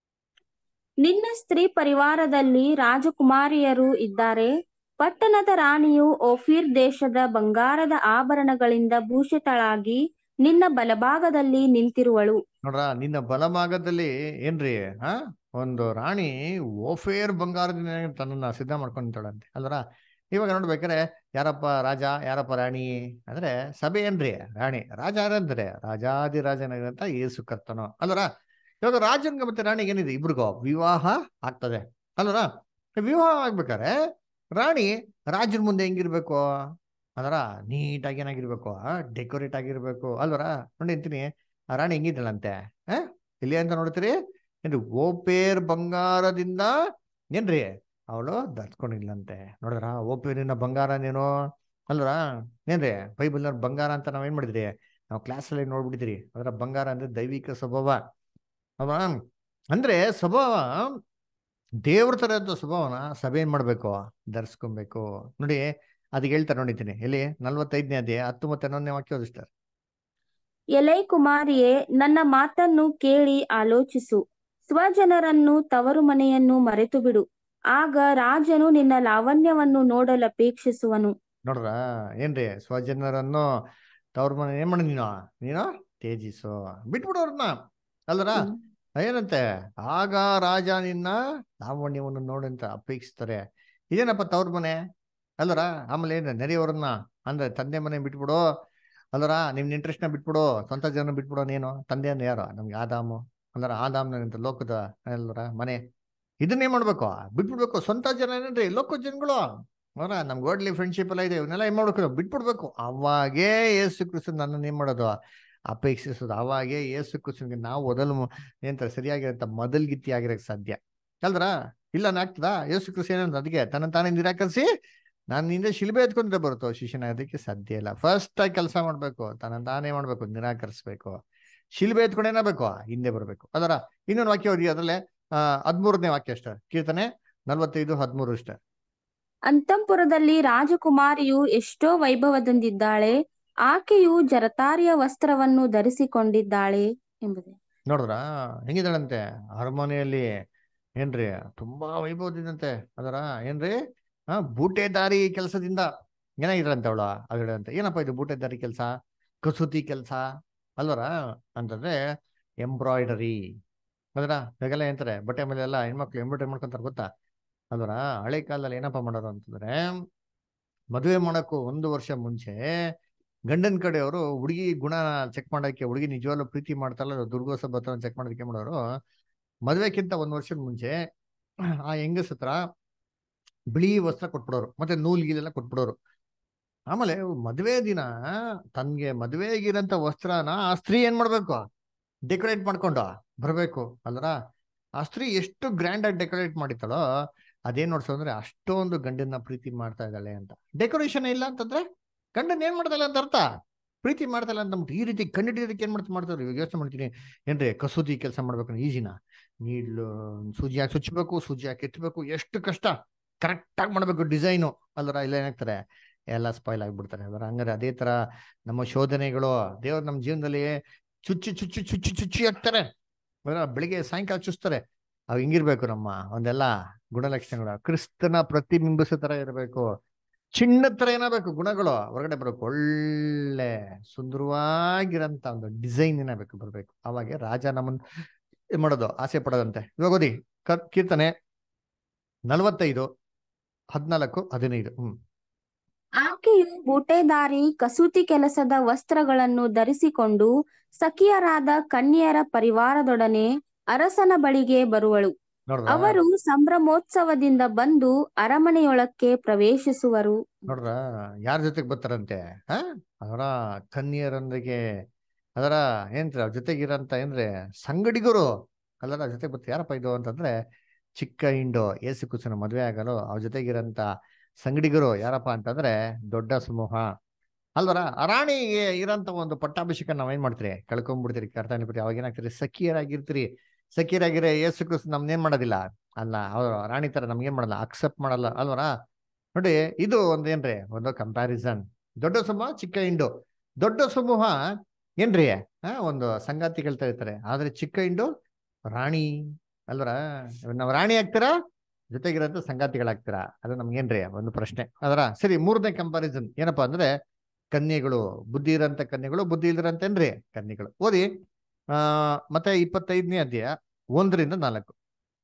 ನಿನ್ನ ಸ್ತ್ರೀ ಪರಿವಾರದಲ್ಲಿ ರಾಜಕುಮಾರಿಯರು ಇದ್ದಾರೆ ಪಟ್ಟಣದ ರಾಣಿಯು ಓಫೀರ್ ದೇಶದ ಬಂಗಾರದ ಆಭರಣಗಳಿಂದ ಭೂಷಿತಳಾಗಿ ನಿನ್ನ ಬಲಭಾಗದಲ್ಲಿ ನಿಂತಿರುವಳು ನೋಡ್ರ ನಿನ್ನ ಬಲಭಾಗದಲ್ಲಿ ಏನ್ರಿ ಹಾ ಒಂದು ರಾಣಿ ಓಫೇರ್ ಬಂಗಾರದಿಂದ ತನ್ನನ್ನ ಸಿದ್ಧ ಮಾಡ್ಕೊಂತಾಳಂತೆ ಅಲ್ವರ ಇವಾಗ ನೋಡ್ಬೇಕಾರೆ ಯಾರಪ್ಪ ರಾಜ ಯಾರಪ್ಪ ರಾಣಿ ಅಂದ್ರೆ ಸಭೆ ಏನ್ರಿ ರಾಣಿ ರಾಜ ಯಾರಂದ್ರೆ ರಾಜಾದಿರಾಜನಾಗಿರಂತ ಏಸು ಕರ್ತನೋ ಅಲ್ವರ ಇವಾಗ ರಾಜನ್ಗೆ ಮತ್ತೆ ರಾಣಿಗೆ ಏನಿದೆ ಇಬ್ರಿಗೋ ವಿವಾಹ ಆಗ್ತದೆ ಅಲ್ವರ ವಿವಾಹ ಆಗ್ಬೇಕಾರೆ ರಾಣಿ ರಾಜನ ಮುಂದೆ ಹೆಂಗಿರ್ಬೇಕು ಅದರ ನೀಟಾಗಿ ಏನಾಗಿರ್ಬೇಕು ಡೆಕೋರೇಟ್ ಆಗಿರ್ಬೇಕು ಅಲ್ವರ ನೋಡಿ ಅಂತೀನಿ ಆ ರಾಣಿ ಹೆಂಗಿದ್ದಳಂತೆ ಆ ಇಲ್ಲಿ ಅಂತ ನೋಡ್ತೀರಿ ಏನ್ರಿ ಓಪೇರ್ ಬಂಗಾರದಿಂದ ಏನ್ರಿ ಅವಳು ಧರಿಸ್ಕೊಂಡಿಲ್ಲಂತೆ ನೋಡಿದ್ರ ಓಪೇರಿನ ಬಂಗಾರನೇನೋ ಅಲ್ವರ ಏನ್ರಿ ಬೈಬಲ್ನ ಬಂಗಾರ ಅಂತ ನಾವೇನ್ ಮಾಡಿದ್ರಿ ನಾವು ಕ್ಲಾಸಲ್ಲಿ ನೋಡ್ಬಿಟ್ಟಿದ್ರಿ ಅದರ ಬಂಗಾರ ಅಂದ್ರೆ ದೈವಿಕ ಸ್ವಭಾವ ಅವ ಅಂದ್ರೆ ಸ್ವಭಾವ ದೇವ್ರ ತರ ಇದ್ದ ಸ್ವಭಾವನ ಸಭೆ ಏನ್ ಮಾಡ್ಬೇಕು ಧರಿಸ್ಕೊಬೇಕು ನೋಡಿ ಅದಕ್ಕೆ ಹೇಳ್ತಾರೆ ನೋಡಿದ್ದೀನಿ ಎಲ್ಲಿ ನಲ್ವತ್ತೈದನೇ ಅಧ್ಯಾಯ ಹತ್ತು ಮತ್ತೆ ಹನ್ನೊಂದನೇ ವಾಕ್ಯ ಓದಿಸ್ತಾರೆ ಎಲೈ ಕುಮಾರಿಯೇ ನನ್ನ ಮಾತನ್ನು ಕೇಳಿ ಆಲೋಚಿಸು ಸ್ವಜನರನ್ನು ತವರು ಮನೆಯನ್ನು ಮರೆತು ಬಿಡು ಆಗ ರಾಜನು ನಿನ್ನ ಲಾವಣ್ಯವನ್ನು ನೋಡಲು ಅಪೇಕ್ಷಿಸುವನು ನೋಡ್ರ ಏನ್ರಿ ಸ್ವಜನರನ್ನು ತವ್ರ ಮನೆ ಏನ್ ಮಾಡಿ ನೀನು ನೀನು ತೇಜಿಸು ಬಿಟ್ಬಿಡೋರ್ನ ಅಲ್ಲರ ಹ್ಮ್. ಏನಂತೆ ಆಗ ರಾಜ ನಿನ್ನ ಲಾವಣ್ಯವನ್ನು ನೋಡಂತ ಅಪೇಕ್ಷಿಸ್ತಾರೆ ಇದೇನಪ್ಪ ತವ್ರ ಮನೆ ಅಲ್ಲರ ಆಮೇಲೆ ಏನ್ ನೆರೆಯವ್ರನ್ನ ಅಂದ್ರೆ ತಂದೆ ಮನೆ ಬಿಟ್ಬಿಡು ಅಲ್ಲರ ನಿಮ್ ಇಂಟ್ರೆಸ್ಟ್ ನ ಬಿಟ್ಬಿಡು ಸ್ವಂತ ಜನ ಬಿಟ್ಬಿಡು ನೀನು ತಂದೆ ಅಂದ್ರೆ ಯಾರು ನಮ್ಗೆ ಆದಾಮು ಅಲ್ಲರ ಆದಾಮ್ನ ಲೋಕದ ಅಲ್ಲರ ಮನೆ ಇದನ್ನೇ ಮಾಡ್ಬೇಕು ಬಿಟ್ಬಿಡ್ಬೇಕು ಸ್ವಂತ ಜನ ಏನೇನ್ರಿ ಲೋಕ ಜನಗಳು ಅವರ ನಮ್ಗೆ ಓಡ್ಲಿ ಫ್ರೆಂಡ್ಶಿಪ್ ಎಲ್ಲ ಇದೆ ಇವನ್ನೆಲ್ಲ ಏನ್ ಮಾಡ್ಬೇಕು ಬಿಟ್ಬಿಡ್ಬೇಕು ಅವಾಗೇ ಏಸು ಕ್ರಿಸ್ತು ನನ್ನನ್ನು ಏನ್ ಮಾಡೋದು ಅಪೇಕ್ಷಿಸೋದು ಅವಾಗೇ ಏಸು ಕ್ರಿಸ್ತನ್ಗೆ ನಾವು ಮೊದಲು ಏನಂತಾರೆ ಸರಿಯಾಗಿರಂತ ಮೊದಲ್ಗಿತ್ತಿ ಆಗಿರಕ್ ಸಾಧ್ಯ ಅಲ್ದ್ರ ಇಲ್ಲ ಆಗ್ತದಾ ಏಸು ಕ್ರಿಸ್ತು ಏನಂತ ಅದಕ್ಕೆ ತನ್ನ ತಾನೇ ನಿರಾಕರಿಸಿ ನಾನು ಹಿಂದೆ ಶಿಲ್ಬೆ ಎತ್ಕೊಂಡ್ರೆ ಬರುತ್ತೋ ಶಿಷ್ಯನಾಗೋದಕ್ಕೆ ಸಾಧ್ಯ ಇಲ್ಲ ಫಸ್ಟ್ ಆಗಿ ಕೆಲಸ ಮಾಡ್ಬೇಕು ತನ್ನ ತಾನೇ ಮಾಡ್ಬೇಕು ನಿರಾಕರಿಸ್ಬೇಕು ಶಿಲ್ಬೆ ಎತ್ಕೊಂಡು ಏನಾಗಬೇಕು ಹಿಂದೆ ಬರಬೇಕು ಅದರ ಇನ್ನೊಂದು ವಾಕ್ಯ ಓದಿ ಅದರಲ್ಲೇ ಆ ಹದ್ಮೂರನೇ ವಾಕ್ಯ ಅಷ್ಟೇ ಕೀರ್ತನೆ ನಲ್ವತ್ತೈದು ಹದ್ಮೂರು ಅಷ್ಟೇ ಅಂತಃಪುರದಲ್ಲಿ ರಾಜಕುಮಾರಿಯು ಎಷ್ಟೋ ವೈಭವದಿಂದಿದ್ದಾಳೆ ಆಕೆಯು ಜರತಾರಿಯ ವಸ್ತ್ರವನ್ನು ಧರಿಸಿಕೊಂಡಿದ್ದಾಳೆ ಎಂಬುದೇ ನೋಡಿದ್ರ ಹೆಂಗಿದಾಳಂತೆ ಅರಮನೆಯಲ್ಲಿ ಏನ್ರಿ ತುಂಬಾ ವೈಭವದಿಂದಂತೆ ಅದರ ಏನ್ರಿ ಆ ಬೂಟೆದಾರಿ ಕೆಲಸದಿಂದ ಏನಾಗಿದ್ರಂತೆ ಅವಳ ಅಂತ ಏನಪ್ಪ ಇದು ಬೂಟೆದಾರಿ ಕೆಲಸ ಕಸೂತಿ ಕೆಲಸ ಅಲ್ವರ ಅಂತಂದ್ರೆ ಎಂಬ್ರಾಯ್ಡರಿ ಅದರ ಇವಾಗೆಲ್ಲ ಏನಂತಾರೆ ಬಟ್ಟೆ ಮೇಲೆ ಎಲ್ಲ ಹೆಣ್ಮಕ್ಳು ಎಂಬ್ರಾಯ್ಡರಿ ಮಾಡ್ಕೊಂತಾರೆ ಗೊತ್ತಾ ಅಲ್ವರ ಹಳೆ ಕಾಲದಲ್ಲಿ ಏನಪ್ಪ ಮಾಡೋರು ಅಂತಂದ್ರೆ ಮದುವೆ ಮಾಡಕ್ಕೂ ಒಂದು ವರ್ಷ ಮುಂಚೆ ಗಂಡನ ಕಡೆಯವರು ಹುಡುಗಿ ಗುಣ ಚೆಕ್ ಮಾಡೋಕ್ಕೆ ಹುಡುಗಿ ನಿಜವಾಗ್ಲೂ ಪ್ರೀತಿ ಮಾಡ್ತಾರಲ್ಲ ದುರ್ಗೋಸ ಬರ್ತಾರ ಚೆಕ್ ಮಾಡೋದಕ್ಕೆ ಮಾಡೋರು ಮದುವೆಕ್ಕಿಂತ ಒಂದು ವರ್ಷದ ಮುಂಚೆ ಆ ಹೆಂಗಸ ಹತ್ರ ಬಿಳಿ ವಸ್ತ್ರ ಕೊಟ್ಬಿಡೋರು ಮತ್ತೆ ನೂಲ್ ಗೀಲೆಲ್ಲ ಕೊಟ್ಬಿಡೋರು ಆಮೇಲೆ ಮದುವೆ ದಿನ ತನ್ಗೆ ಮದುವೆಗಿರಂತ ವಸ್ತ್ರನ ಆ ಸ್ತ್ರೀ ಏನ್ ಮಾಡ್ಬೇಕು ಡೆಕೋರೇಟ್ ಮಾಡ್ಕೊಂಡು ಬರ್ಬೇಕು ಅಲ್ರ ಆ ಸ್ತ್ರೀ ಎಷ್ಟು ಗ್ರ್ಯಾಂಡ್ ಆಗಿ ಡೆಕೋರೇಟ್ ಮಾಡಿತ್ತಾಳೋ ಅದೇನ್ ನೋಡ್ಸೋ ಅಂದ್ರೆ ಅಷ್ಟೊಂದು ಗಂಡನ್ನ ಪ್ರೀತಿ ಮಾಡ್ತಾ ಇದ್ದಾಳೆ ಅಂತ ಡೆಕೋರೇಷನ್ ಇಲ್ಲ ಅಂತಂದ್ರೆ ಗಂಡನ್ ಏನ್ ಮಾಡ್ತಾಳೆ ಅಂತ ಅರ್ಥ ಪ್ರೀತಿ ಮಾಡ್ತಾಳೆ ಅಂತ ಅಂದ್ಬಿಟ್ಟು ಈ ರೀತಿ ಕಂಡಿಡಿಯೋದಕ್ಕೆ ಏನ್ ಮಾಡ್ತಾ ಮಾಡ್ತಾರೆ ಇವಾಗ ಯೋಚನೆ ಮಾಡ್ತೀನಿ ಏನ್ರಿ ಕಸೂತಿ ಕೆಲಸ ಮಾಡ್ಬೇಕು ಈಜಿನ ನೀಡ್ಲು ಸೂಜಿ ಹಾಕಿ ಸುಚ್ಚಬೇಕು ಸೂಜಿ ಹಾಕಿ ಎತ್ತಬೇಕು ಎಷ್ಟು ಕಷ್ಟ ಕರೆಕ್ಟ್ ಆಗಿ ಮಾಡ್ಬೇಕು ಡಿಸೈನು ಅಲ್ಲರ ಇಲ್ಲ ಏನಾಗ್ತಾರೆ ಎಲ್ಲ ಸ್ಪಾಯ್ಲ್ ಆಗ್ಬಿಡ್ತಾರೆ ಅದರ ಹಂಗಾರೆ ಅದೇ ತರ ನಮ್ಮ ಶೋಧನೆಗಳು ದೇವ್ರು ನಮ್ಮ ಜೀವನದಲ್ಲಿ ಚುಚ್ಚಿ ಚುಚ್ಚಿ ಚುಚ್ಚಿ ಚುಚ್ಚಿ ಹಾಕ್ತಾರೆ ಅದರ ಬೆಳಿಗ್ಗೆ ಸಾಯಂಕಾಲ ಚುಚ್ತಾರೆ ಅವು ಹಿಂಗಿರ್ಬೇಕು ನಮ್ಮ ಒಂದೆಲ್ಲ ಗುಣಲಕ್ಷಣಗಳು ಕ್ರಿಸ್ತನ ಪ್ರತಿಬಿಂಬಿಸೋ ತರ ಇರಬೇಕು ಚಿನ್ನದ ತರ ಏನಾಗಬೇಕು ಗುಣಗಳು ಹೊರಗಡೆ ಬರಬೇಕು ಒಳ್ಳೆ ಸುಂದರವಾಗಿರಂತ ಒಂದು ಡಿಸೈನ್ ಏನಾಗಬೇಕು ಬರ್ಬೇಕು ಅವಾಗ ರಾಜ ನಮ್ಮನ್ ಏನ್ ಮಾಡೋದು ಆಸೆ ಪಡೋದಂತೆ ಇವಾಗ ಓದಿ ಕ- ಕೀರ್ತನೆ ನಲವತ್ತೈದು ಹದಿನಾಲ್ಕು ಹದಿನೈದು ಹ್ಮ್ ಆಕೆಯು ಬೂಟೆದಾರಿ ಕಸೂತಿ ಕೆಲಸದ ವಸ್ತ್ರಗಳನ್ನು ಧರಿಸಿಕೊಂಡು ಸಖಿಯರಾದ ಕನ್ಯೆಯರ ಪರಿವಾರದೊಡನೆ ಅರಸನ ಬಳಿಗೆ ಬರುವಳು ನೋಡ್ರ ಅವರು ಸಂಭ್ರಮೋತ್ಸವದಿಂದ ಬಂದು ಅರಮನೆಯೊಳಕ್ಕೆ ಪ್ರವೇಶಿಸುವರು ನೋಡ್ರ ಯಾರ ಜೊತೆಗೆ ಬರ್ತಾರಂತೆ ಹ ಅವರ ಕನ್ಯರೊಂದಿಗೆ ಅದರ ಏನ್ರಿ ಅವ್ರ ಜೊತೆಗಿರಂತ ಏನ್ರಿ ಸಂಗಡಿಗರು ಅಲ್ಲರ ಜೊತೆಗೆ ಬರ್ತಾರೆ ಯಾರಪ್ಪ ಇದು ಅಂತಂದ್ರೆ ಚಿಕ್ಕ ಇಂಡು ಏಸು ಕುಸನ ಮದುವೆ ಆಗಲು ಅವ್ರ ಜೊತೆಗಿರಂತ ಸಂಗಡಿಗರು ಯಾರಪ್ಪ ಅಂತಂದ್ರೆ ದೊಡ್ಡ ಸಮೂಹ ಅಲ್ವರ ಆ ರಾಣಿಗೆ ಇರೋಂಥ ಒಂದು ಪಟ್ಟಾಭಿಷೇಕ ನಾವೇನ್ ಮಾಡ್ತೀರಿ ಕಳ್ಕೊಂಡ್ಬಿಡ್ತೀರಿ ಕರ್ತಾನಿಪತಿ ಅವಾಗ ಏನಾಗ್ತೀರಿ ಸಖಿಯರಾಗಿರ್ತೀರಿ ಸಖಿಯರಾಗಿರೋ ಏಸು ಕ್ರಿಸ್ತ ನಮ್ನೇನ್ ಮಾಡೋದಿಲ್ಲ ಅಲ್ಲ ಅವ್ರು ರಾಣಿ ತರ ನಮ್ಗೇನ್ ಮಾಡಲ್ಲ ಅಕ್ಸೆಪ್ಟ್ ಮಾಡಲ್ಲ ಅಲ್ವರ ನೋಡಿ ಇದು ಒಂದೇನ್ರಿ ಒಂದು ಕಂಪ್ಯಾರಿಸನ್ ದೊಡ್ಡ ಸಮೂಹ ಚಿಕ್ಕ ಇಂಡು ದೊಡ್ಡ ಸಮೂಹ ಏನ್ರಿ ಆ ಒಂದು ಸಂಗಾತಿಗಳು ಇರ್ತಾರೆ ಆದ್ರೆ ಚಿಕ್ಕ ಇಂಡು ರಾಣಿ ಅಲ್ವರ ನಾವು ರಾಣಿ ಆಗ್ತೀರಾ ಜೊತೆಗಿರೋಂಥ ಸಂಗಾತಿಗಳಾಗ್ತೀರಾ ಅದು ನಮ್ಗೇನ್ರಿ ಒಂದು ಪ್ರಶ್ನೆ ಅದರ ಸರಿ ಮೂರನೇ ಕಂಪ್ಯಾರಿಸನ್ ಏನಪ್ಪಾ ಅಂದ್ರೆ ಕನ್ಯೆಗಳು ಬುದ್ಧಿ ಇರೋಂಥ ಕನ್ಯೆಗಳು ಬುದ್ಧಿ ಇಲ್ದಿರಂತೇನ್ರಿ ಕನ್ಯೆಗಳು ಓದಿ ಆ ಮತ್ತೆ ಇಪ್ಪತ್ತೈದನೇ ಅಧ್ಯಾಯ ಒಂದರಿಂದ ನಾಲ್ಕು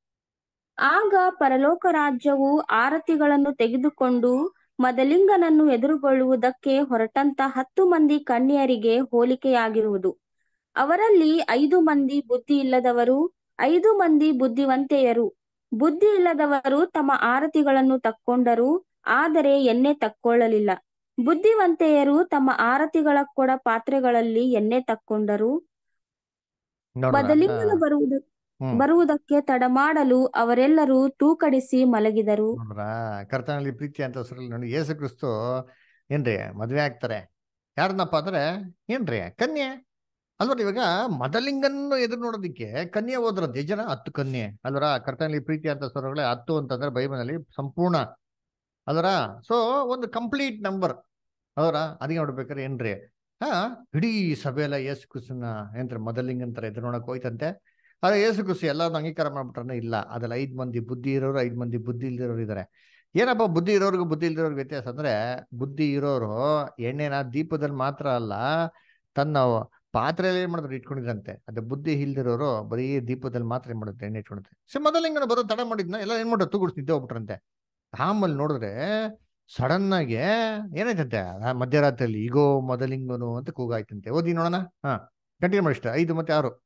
ಆಗ ಪರಲೋಕ ರಾಜ್ಯವು ಆರತಿಗಳನ್ನು ತೆಗೆದುಕೊಂಡು ಮದಲಿಂಗನನ್ನು ಎದುರುಗೊಳ್ಳುವುದಕ್ಕೆ ಹೊರಟಂತ ಹತ್ತು ಮಂದಿ ಕನ್ಯೆಯರಿಗೆ ಹೋಲಿಕೆಯಾಗಿರುವುದು ಅವರಲ್ಲಿ ಐದು ಮಂದಿ ಬುದ್ಧಿ ಇಲ್ಲದವರು ಐದು ಮಂದಿ ಬುದ್ಧಿವಂತೆಯರು ಬುದ್ಧಿ ಇಲ್ಲದವರು ತಮ್ಮ ಆರತಿಗಳನ್ನು ತಕ್ಕೊಂಡರು ಆದರೆ ಎಣ್ಣೆ ತಕ್ಕೊಳ್ಳಲಿಲ್ಲ ಬುದ್ಧಿವಂತೆಯರು ತಮ್ಮ ಆರತಿಗಳ ಕೊಡ ಪಾತ್ರೆಗಳಲ್ಲಿ ಎಣ್ಣೆ ತಕ್ಕೊಂಡರು ನೋಡ್ರ ಮದಲಿಂಗನು ಬರುವುದು ಹ್ಮ್ ಬರುವುದಕ್ಕೆ ತಡ ಮಾಡಲು ಅವರೆಲ್ಲರೂ ತೂಕಡಿಸಿ ಮಲಗಿದರು ನೋಡ್ರ ಕರ್ತನಲ್ಲಿ ಪ್ರೀತಿ ಅಂತ ಹೆಸರಲ್ಲಿ ನೋಡಿ ಯೇಸು ಕ್ರಿಸ್ತು ಏನ್ರಿ ಮದ್ವೆ ಆಗ್ತಾರೆ ಯಾರನ್ನಪ್ಪ ಅಂದ್ರೆ ಏನ್ರಿ ಕನ್ಯೆ ಅಲ್ವರ ಇವಾಗ ಮದಲಿಂಗನ್ನು ಎದುರು ನೋಡೋದಿಕ್ಕೆ ಕನ್ಯೆ ಹೋದ್ರದ್ದು ಎಷ್ಟು ಜನ ಹತ್ತು ಕನ್ಯೆ ಅಲ್ವರ ಕರ್ತನಲ್ಲಿ ಪ್ರೀತಿ ಅಂತ ಸ್ವರಗಳೇ ಹತ್ತು ಅಂತಂದ್ರೆ ಬೈಬಲ್ನಲ್ಲಿ ಸಂಪೂರ್ಣ ಅಲ್ವರ ಸೊ ಒಂದು ಕಂಪ್ಲೀಟ್ ನಂಬರ್ ಅದರ ಅದಕ್ಕೆ ನೋಡ್ಬೇಕಾದ್ರೆ ಏನ್ರಿ ಹಾ ಇಡೀ ಸಭೆಯೆಲ್ಲ ಯೇಸು ಕ್ರಿಸ್ತನ ಏನ್ರಿ ಮದಲಿಂಗನ್ ತರ ಎದುರು ನೋಡಕ್ ಹೋಯ್ತಂತೆ ಆದ್ರೆ ಯೇಸು ಕ್ರಿಸ್ತು ಎಲ್ಲಾರು ಅಂಗೀಕಾರ ಮಾಡ್ಬಿಟ್ರೆ ಇಲ್ಲ ಅದ್ರಲ್ಲಿ ಐದ್ ಮಂದಿ ಬುದ್ಧಿ ಇರೋರು ಐದ್ ಮಂದಿ ಬುದ್ಧಿ ಇಲ್ದಿರೋರು ಇದಾರೆ ಏನಪ್ಪ ಬುದ್ಧಿ ಇರೋರ್ಗು ಬುದ್ಧಿ ಇಲ್ದಿರೋರ್ಗು ವ್ಯತ್ಯಾಸ ಅಂದ್ರೆ ಬುದ್ಧಿ ಇರೋರು ಎಣ್ಣೆನ ದೀಪದಲ್ಲಿ ಮಾತ್ರ ಅಲ್ಲ ತನ್ನ ಪಾತ್ರೆಯಲ್ಲಿ ಏನ್ ಮಾಡಿದ್ರು ಇಟ್ಕೊಂಡಿದ್ರಂತೆ ಅದೇ ಬುದ್ಧಿ ಇಲ್ದಿರೋರು ಬರೀ ದೀಪದಲ್ಲಿ ಮಾತ್ರ ಏನ್ ಮಾಡುತ್ತೆ ಎಣ್ಣೆ ಇಟ್ಕೊಂಡಿದ್ರೆ ಸೊ ಮೊದಲಿಂಗನ ಬರೋ ತಡ ಮಾಡಿದ್ನ ಎಲ್ಲ ಏನ್ ಮಾಡೋದು ತೂಗುಡ್ಸಿ ನಿದ್ದೆ ಹೋಗ್ಬಿಟ್ರಂತೆ ಆಮೇಲೆ ನೋಡಿದ್ರೆ ಸಡನ್ ಆಗಿ ಏನಾಯ್ತಂತೆ ಆ ಮಧ್ಯರಾತ್ರಿಯಲ್ಲಿ ಈಗೋ ಮೊದಲಿಂಗನು ಅಂತ ಕೂಗಾಯ್ತಂತೆ ಓದಿ ನೋಡೋಣ ಹಾ ಕಂಟಿನ್ಯೂ ಮಾಡಿ ಇಷ್ಟ ಐದು ಮತ್ತೆ ಆರು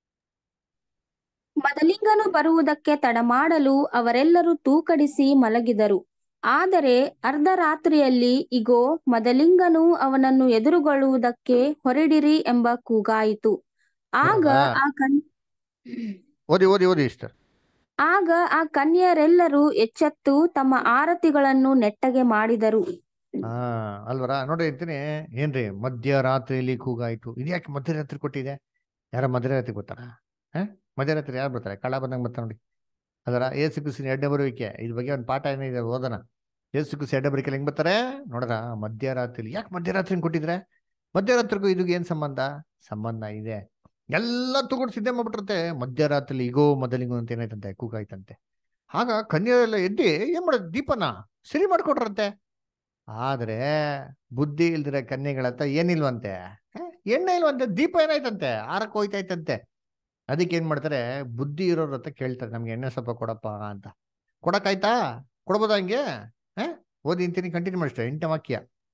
ಮದಲಿಂಗನು ಬರುವುದಕ್ಕೆ ತಡ ಮಾಡಲು ಅವರೆಲ್ಲರೂ ತೂಕಡಿಸಿ ಮಲಗಿದರು ಆದರೆ ಅರ್ಧರಾತ್ರಿಯಲ್ಲಿ ಇಗೋ ಮದಲಿಂಗನು ಅವನನ್ನು ಎದುರುಗೊಳ್ಳುವುದಕ್ಕೆ ಹೊರಡಿರಿ ಎಂಬ ಕೂಗಾಯಿತು ಆಗ ಹೌದಾ? ಆ ಕನ್ ಓದಿ ಓದಿ ಓದಿ ಇಷ್ಟ ಆಗ ಆ ಕನ್ಯರೆಲ್ಲರೂ ಎಚ್ಚೆತ್ತು ತಮ್ಮ ಆರತಿಗಳನ್ನು ನೆಟ್ಟಗೆ ಮಾಡಿದರು ಹಾ ಅಲ್ವರ ನೋಡಿ ಅಂತೀನಿ ಏನ್ರಿ ಮಧ್ಯರಾತ್ರಿಯಲ್ಲಿ ಕೂಗಾಯ್ತು ಇದ್ಯಾಕೆ ಮಧ್ಯರಾತ್ರಿ ಕೊಟ್ಟಿದೆ ಯಾರ ಮಧ್ಯರಾತ್ರಿ ಗೊತ್ತಾರ ಹ ಮಧ್ಯರಾತ್ರಿ ಯಾರು ಬರ್ತಾರೆ ಕಳ್ಳ ಬಂದಂಗೆ ಬರ್ತಾರೆ ನೋಡಿ ಅದರ ಏಸು ಕುಸಿನ ಎಡ್ಡೆ ಬರುವಿಕೆ ಇದ್ರ ಬಗ್ಗೆ ಒಂದು ಪಾಠ ಏನಿದೆ ಓದೋಣ ಏಸು ಕುಸಿ ಎಡ್ಡೆ ಬರುವಿಕೆ ಹೆಂಗ್ ಬರ್ತಾರೆ ನೋಡ್ರ ಮಧ್ಯರಾತ್ರಿ ಯಾಕೆ ಮಧ್ಯರಾತ್ರಿ ಕೊಟ್ಟಿದ್ರೆ ಮಧ್ಯರಾತ್ರಿಗೂ ಇದಕ್ಕೆ ಏನ್ ಸಂಬಂಧ ಸಂಬಂಧ ಇದೆ ಎಲ್ಲ ತಗೊಂಡು ಸಿದ್ಧ ಮಾಡ್ಬಿಟ್ಟಿರುತ್ತೆ ಮಧ್ಯರಾತ್ರಿ ಈಗೋ ಮೊದಲಿಗೋ ಅಂತ ಏನಾಯ್ತಂತೆ ಕೂಗಾಯ್ತಂತೆ ಆಗ ಕನ್ಯರೆಲ್ಲ ಎದ್ದಿ ಏನ್ ಮಾಡೋದು ದೀಪನ ಸರಿ ಮಾಡ್ಕೊಟ್ರಂತೆ ಆದ್ರೆ ಬುದ್ಧಿ ಇಲ್ದಿರ ಕನ್ಯೆಗಳತ್ತ ಏನಿಲ್ವಂತೆ ಹ? ಎಣ್ಣೆ ಇಲ್ವಂತೆ ದೀಪ ಏನಾಯ್ತಂತೆ ಆರಕ್ಕೆ ಹೋಯ್ತಾಯ್ತಂತೆ ಅದಕ್ಕೆ ಏನ್ ಮಾಡ್ತಾರೆ ಬುದ್ಧಿ ಇರೋರ ಹತ್ರ ಕೇಳ್ತಾರೆ ನಮ್ಗೆ ಎಣ್ಣೆ ಸ್ವಲ್ಪ ಕೊಡಪ್ಪ ಅಂತ ಕೊಡಕ್ಕಾಯ್ತಾ ಕೊಡ್ಬೋದಾ ಹಂಗೆ ಹ ಓದಿ ಅಂತೀನಿ ಕಂಟಿನ್ಯೂ ಮಾಡಿಸ್ತಾರೆ ಎಂಟನೇ ವಾಕ್ಯ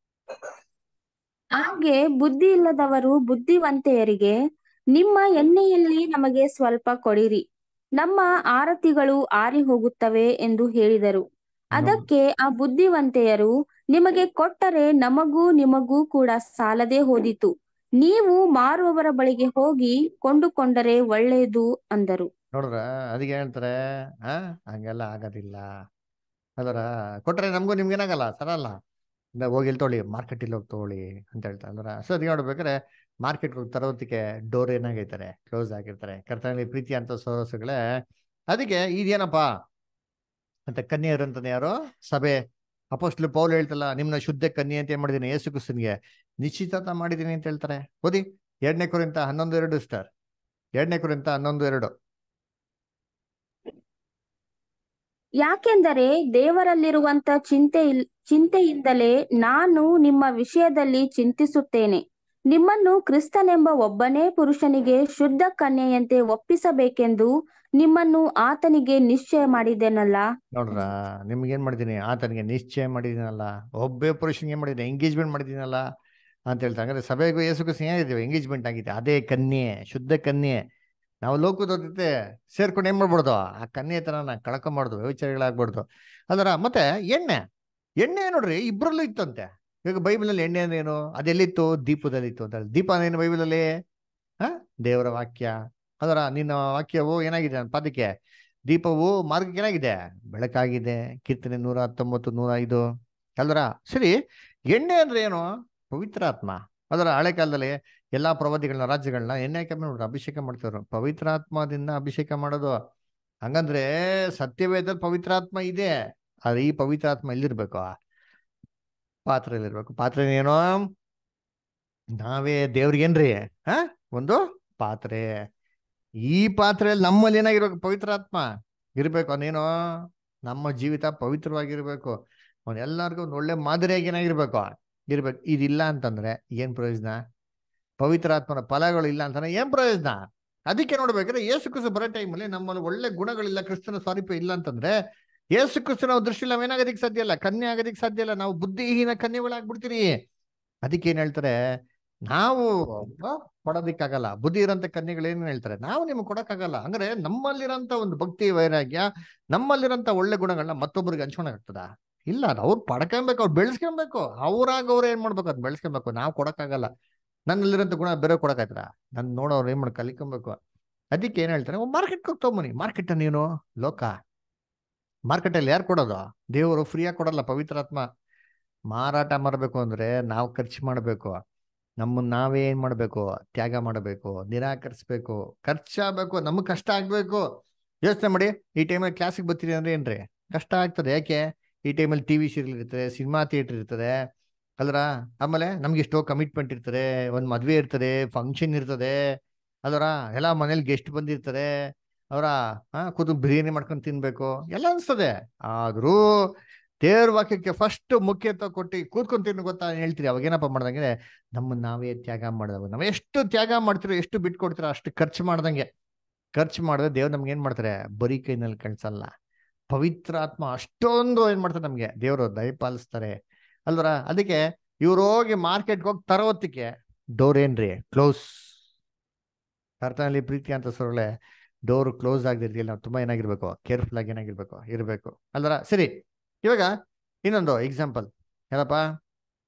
ಹಾಗೆ ಬುದ್ಧಿ ಇಲ್ಲದವರು ಬುದ್ಧಿವಂತೆಯರಿಗೆ ನಿಮ್ಮ ಎಣ್ಣೆಯಲ್ಲಿ ನಮಗೆ ಸ್ವಲ್ಪ ಕೊಡಿರಿ ನಮ್ಮ ಆರತಿಗಳು ಆರಿ ಹೋಗುತ್ತವೆ ಎಂದು ಹೇಳಿದರು ಅದಕ್ಕೆ ಆ ಬುದ್ಧಿವಂತೆಯರು ನಿಮಗೆ ಕೊಟ್ಟರೆ ನಮಗೂ ನಿಮಗೂ ಕೂಡ ಸಾಲದೇ ಹೋದಿತು ನೀವು ಮಾರುವವರ ಬಳಿಗೆ ಹೋಗಿ ಕೊಂಡುಕೊಂಡರೆ ಒಳ್ಳೆಯದು ಅಂದರು ನೋಡ್ರ ಅದಕ್ಕೆ ಹೇಳ್ತಾರೆ ಆ ಹಂಗೆಲ್ಲ ಆಗೋದಿಲ್ಲ ಅದರ ಕೊಟ್ರೆ ನಮಗೂ ನಿಮ್ಗೇನಾಗಲ್ಲ ಸರಲ್ಲ ಇಂದ ಹೋಗಿ ಇಲ್ಲಿ ತೊಗೊಳ್ಳಿ ಮಾರ್ಕೆಟಿಗೆ ಹೋಗಿ ತೊಗೊಳ್ಳಿ ಅಂತ ಹೇಳ್ತಾರೆ ಅಂದ್ರೆ ಸೊ ಅದಕ್ಕೆ ನೋಡ್ಬೇಕಾದ್ರೆ ಮಾರ್ಕೆಟ್ ಹೋಗಿ ತರೋದಕ್ಕೆ ಡೋರ್ ಏನಾಗೈತಾರೆ ಕ್ಲೋಸ್ ಆಗಿರ್ತಾರೆ ಕರ್ತನಲ್ಲಿ ಪ್ರೀತಿ ಅಂತ ಸೋಸಗಳೇ ಅದಕ್ಕೆ ಇದೇನಪ್ಪ ಅಂತ ಕನ್ಯೆಯರು ಅಂತಾನೆ ಯಾರು ಸಭೆ ಅಪೋಸ್ಟ್ಲು ಪೌಲ್ ಹೇಳ್ತಲ್ಲ ನಿಮ್ನ ಶುದ್ಧ ಕನ್ಯೆ ಅಂತ ಏನ್ ಮಾಡಿದೀನಿ ಯೇಸು ಕ್ರಿಸ್ತನ್ಗೆ ನಿಶ್ಚಿತಾರ್ಥ ಮಾಡಿದೀನಿ ಅಂತ ಹೇಳ್ತಾರೆ ಓದಿ ಎರಡನೇ ಕುರಿತ ಹನ್ನೊಂದು ಎರಡು ಸ್ಟಾರ್ ಎರಡನೇ ಕುರಿತ ಹನ್ನೊಂದು ಎರಡು ಯಾಕೆಂದರೆ ದೇವರಲ್ಲಿರುವಂತ ಚಿಂತೆ ಇಲ್ ಚಿಂತೆಯಿಂದಲೇ ನಾನು ನಿಮ್ಮ ವಿಷಯದಲ್ಲಿ ಚಿಂತಿಸುತ್ತೇನೆ ನಿಮ್ಮನ್ನು ಕ್ರಿಸ್ತನೆಂಬ ಒಬ್ಬನೇ ಪುರುಷನಿಗೆ ಶುದ್ಧ ಕನ್ಯೆಯಂತೆ ಒಪ್ಪಿಸಬೇಕೆಂದು ನಿಮ್ಮನ್ನು ಆತನಿಗೆ ನಿಶ್ಚಯ ಮಾಡಿದೆನಲ್ಲ ನೋಡ್ರ ನಿಮ್ಗೆ ಏನ್ ಮಾಡಿದೀನಿ ಆತನಿಗೆ ನಿಶ್ಚಯ ಮಾಡಿದೀನಲ್ಲ ಒಬ್ಬೇ ಪುರುಷನಿಗೆ ಏನ್ ಮಾಡಿದೀನಿ ಎಂಗೇಜ್ಮೆಂಟ್ ಮಾಡಿದೀನಲ್ಲ ಅಂತ ಹೇಳ್ತಾರೆ ಹಂಗಾದ್ರೆ ಸಭೆಗೂ ಯೇಸುಗೂ ಏನಿದೀವಿ ಎಂಗೇಜ್ಮೆಂಟ್ ಆಗಿದೆ ಅದೇ ಕನ್ಯೆ ಶುದ್ಧ ಕನ್ಯೆ ನಾವು ಲೋಕದ ಜೊತೆ ಸೇರ್ಕೊಂಡು ಏನ್ ಮಾಡ್ಬಾರ್ದು ಆ ಕನ್ಯೆ ತರನ ಕಳ್ಕೊಂಬಾರ್ದು ವ್ಯವಿಚಾರಗಳಾಗ್ಬಾರ್ದು ಅದರ ಮತ್ತೆ ಎಣ್ಣೆ ಎಣ್ಣೆ ನೋಡ್ರಿ ಇಬ್ರಲ್ಲೂ ಇತ್ತಂತೆ ಈಗ ಬೈಬಲಲ್ಲಿ ಎಣ್ಣೆ ಅಂದ್ರೆ ಏನು ಅದೆಲ್ಲಿತ್ತು ದೀಪದಲ್ಲಿ ಇತ್ತು ಅಂತ ದೀಪ ಏನು ಬೈಬಲಲ್ಲಿ ಹ ದೇವರ ವಾಕ್ಯ ಅದರ ನಿನ್ನ ವಾಕ್ಯವು ಏನಾಗಿದೆ ನನ್ನ ಪಾದಕ್ಕೆ ದೀಪವು ಮಾರ್ಗಕ್ಕೆ ಏನಾಗಿದೆ ಬೆಳಕಾಗಿದೆ ಕೀರ್ತನೆ ನೂರ ಹತ್ತೊಂಬತ್ತು ನೂರ ಐದು ಅಲ್ದರ ಸರಿ ಎಣ್ಣೆ ಅಂದ್ರೆ ಏನು ಪವಿತ್ರಾತ್ಮ ಅದರ ಹಳೆ ಕಾಲದಲ್ಲಿ ಎಲ್ಲಾ ಪ್ರವಾದಿಗಳನ್ನ ರಾಜ್ಯಗಳನ್ನ ಎಣ್ಣೆ ಹಾಕಿ ನೋಡ್ರಿ ಅಭಿಷೇಕ ಮಾಡ್ತಿದ್ರು ಪವಿತ್ರಾತ್ಮದಿಂದ ಅಭಿಷೇಕ ಮಾಡೋದು ಹಂಗಂದ್ರೆ ಸತ್ಯವೇದಲ್ಲಿ ಪವಿತ್ರಾತ್ಮ ಇದೆ ಆದ್ರೆ ಈ ಪವಿತ್ರಾತ್ಮ ಎಲ್ಲಿರ್ಬೇಕು ಪಾತ್ರೆಯಲ್ಲಿರ್ಬೇಕು ಪಾತ್ರೆ ಏನೋ ನಾವೇ ದೇವ್ರಿಗೇನ್ರಿ ಹ ಒಂದು ಪಾತ್ರೆ ಈ ಪಾತ್ರೆಯಲ್ಲಿ ನಮ್ಮಲ್ಲಿ ಏನಾಗಿರ್ಬೇಕು ಪವಿತ್ರಾತ್ಮ ಇರ್ಬೇಕು ಅದೇನೋ ನಮ್ಮ ಜೀವಿತ ಪವಿತ್ರವಾಗಿರ್ಬೇಕು ಅವ್ನು ಎಲ್ಲರಿಗೂ ಒಂದು ಒಳ್ಳೆ ಮಾದರಿಯಾಗಿ ಏನಾಗಿರ್ಬೇಕು ಇರ್ಬೇಕು ಇದಿಲ್ಲ ಅಂತಂದ್ರೆ ಏನ್ ಪ್ರಯೋಜನ ಪವಿತ್ರಾತ್ಮನ ಫಲಗಳು ಇಲ್ಲ ಅಂತಂದ್ರೆ ಏನ್ ಪ್ರಯೋಜನ ಅದಕ್ಕೆ ನೋಡ್ಬೇಕಾದ್ರೆ ಯೇಸು ಕ್ರಿಸ್ತು ಬರೋ ಟೈಮಲ್ಲಿ ನಮ್ಮಲ್ಲಿ ಒಳ್ಳೆ ಗುಣಗಳಿಲ್ಲ ಕ್ರಿಸ್ತನ ಸ್ವಾರೂಪ್ಯ ಇಲ್ಲ ಅಂತಂದ್ರೆ ಯೇಸು ಕ್ರಿಸ್ತು ನಾವು ದೃಷ್ಟಿ ನಾವೇನಾಗೋದಿಕ್ ಸಾಧ್ಯ ಇಲ್ಲ ಕನ್ಯೆ ಆಗೋದಿಕ್ ಸಾಧ್ಯ ಇಲ್ಲ ನಾವು ಬುದ್ಧಿಹೀನ ಕನ್ಯೆಗಳಾಗ್ಬಿಡ್ತೀರಿ ಅದಕ್ಕೆ ಏನ್ ಹೇಳ್ತಾರೆ ನಾವು ಆ, ಕೊಡೋದಿಕ್ಕಾಗಲ್ಲ ಬುದ್ಧಿ ಇರೋಂಥ ಕನ್ಯೆಗಳು ಏನ್ ಹೇಳ್ತಾರೆ ನಾವು ನಿಮ್ಗೆ ಕೊಡಕ್ಕಾಗಲ್ಲ ಅಂದ್ರೆ ನಮ್ಮಲ್ಲಿರೋಂಥ ಒಂದು ಭಕ್ತಿ ವೈರಾಗ್ಯ ನಮ್ಮಲ್ಲಿರೋಂಥ ಒಳ್ಳೆ ಗುಣಗಳನ್ನ ಮತ್ತೊಬ್ಬರಿಗೆ ಹಂಚ್ಕೊಳಕ್ಕಾಗ್ತದ ಇಲ್ಲ ಅದು ಅವ್ರು ಪಡ್ಕೊಬೇಕು ಅವ್ರು ಬೆಳೆಸ್ಕೊಬೇಕು ಅವ್ರಾಗ ಅವ್ರು ಏನ್ ಮಾಡ್ಬೇಕು ಅದ್ ಬೆಳೆಸ್ಕೊಬೇಕು ನಾವು ಕೊಡಕ್ಕಾಗಲ್ಲ ನನ್ನಲ್ಲಿರೋಂಥ ಗುಣ ಬೇರೆ ಕೊಡಕ್ಕಾಯ್ತದ ನನ್ ನೋಡೋರು ಏನ್ ಮಾಡಿ ಕಲಿಕೊಬೇಕು ಅದಕ್ಕೆ ಏನ್ ಹೇಳ್ತಾರೆ ಮಾರ್ಕೆಟ್ಗೆ ಹೋಗಿ ತಗೊಂಬನಿ ಮಾರ್ಕೆಟ್ ನೀನು ಲೋಕ ಮಾರ್ಕೆಟಲ್ಲಿ ಯಾರು ಕೊಡೋದು ದೇವರು ಫ್ರೀಯಾಗಿ ಕೊಡಲ್ಲ ಪವಿತ್ರಾತ್ಮ ಮಾರಾಟ ಮಾಡಬೇಕು ಅಂದ್ರೆ ನಾವು ಖರ್ಚು ಮಾಡಬೇಕು ನಮ್ಮನ್ನ ನಾವೇ ಏನ್ ಮಾಡ್ಬೇಕು ತ್ಯಾಗ ಮಾಡಬೇಕು ನಿರಾಕರಿಸ್ಬೇಕು ಖರ್ಚಾಗಬೇಕು ನಮಗೆ ಕಷ್ಟ ಆಗ್ಬೇಕು ಯೋಚನೆ ಮಾಡಿ ಈ ಟೈಮಲ್ಲಿ ಕ್ಲಾಸಿಗೆ ಬರ್ತೀರಿ ಅಂದ್ರೆ ಏನ್ರಿ ಕಷ್ಟ ಆಗ್ತದೆ ಯಾಕೆ ಈ ಟೈಮಲ್ಲಿ ಟಿ ವಿ ಸೀರಿಯಲ್ ಇರ್ತದೆ ಸಿನಿಮಾ ಥಿಯೇಟರ್ ಇರ್ತದೆ ಅಲ್ರ ಆಮೇಲೆ ನಮ್ಗೆ ಎಷ್ಟೋ ಕಮಿಟ್ಮೆಂಟ್ ಇರ್ತದೆ ಒಂದು ಮದ್ವೆ ಇರ್ತದೆ ಫಂಕ್ಷನ್ ಇರ್ತದೆ ಅದರ ಎಲ್ಲ ಮನೇಲಿ ಗೆಸ್ಟ್ ಬಂದಿರ್ತಾರೆ ಅವರ ಹಾ ಕೂತು ಬಿರಿಯಾನಿ ಮಾಡ್ಕೊಂಡು ತಿನ್ಬೇಕು ಎಲ್ಲ ಅನ್ಸ್ತದೆ ಆದ್ರೂ ದೇವ್ರ ವಾಕ್ಯಕ್ಕೆ ಫಸ್ಟ್ ಮುಖ್ಯತ್ವ ಕೊಟ್ಟು ಕೂತ್ಕೊಂಡು ತಿನ್ನು ಗೊತ್ತಾ ಹೇಳ್ತೀರಿ ಅವಾಗ ಏನಪ್ಪ ಮಾಡ್ದಂಗೆ ನಮ್ಮನ್ನ ನಾವೇ ತ್ಯಾಗ ಮಾಡಿದವ ನಾವು ಎಷ್ಟು ತ್ಯಾಗ ಮಾಡ್ತಿರೋ ಎಷ್ಟು ಬಿಟ್ಟು ಕೊಡ್ತಿರೋ ಅಷ್ಟು ಖರ್ಚು ಮಾಡ್ದಂಗೆ ಖರ್ಚು ಮಾಡಿದ್ರೆ ದೇವ್ರು ನಮ್ಗೆ ಏನ್ ಮಾಡ್ತಾರೆ ಬರೀ ಕೈನಲ್ಲಿ ಕಳ್ಸಲ್ಲ ಪವಿತ್ರಾತ್ಮ ಅಷ್ಟೊಂದು ಏನ್ ಮಾಡ್ತಾರೆ ನಮ್ಗೆ ದೇವರು ದಯಪಾಲಿಸ್ತಾರೆ ಅಲ್ವರ ಅದಕ್ಕೆ ಇವ್ರು ಹೋಗಿ ಮಾರ್ಕೆಟ್ಗೆ ಹೋಗಿ ತರೋತ್ತಿಗೆ ಡೋರ್ ಏನ್ರಿ ಕ್ಲೋಸ್ ಕರ್ತನಲ್ಲಿ ಪ್ರೀತಿ ಅಂತ ಸೊರಳೆ ಡೋರ್ ಕ್ಲೋಸ್ ಆಗದಿರ್ತಿಲ್ಲ ನಾವು ತುಂಬಾ ಏನಾಗಿರ್ಬೇಕು ಕೇರ್ಫುಲ್ ಆಗಿ ಏನಾಗಿರ್ಬೇಕು ಇರಬೇಕು ಅಲ್ವರ ಸರಿ ಇವಾಗ ಇನ್ನೊಂದು ಎಕ್ಸಾಂಪಲ್ ಏನಪ್ಪ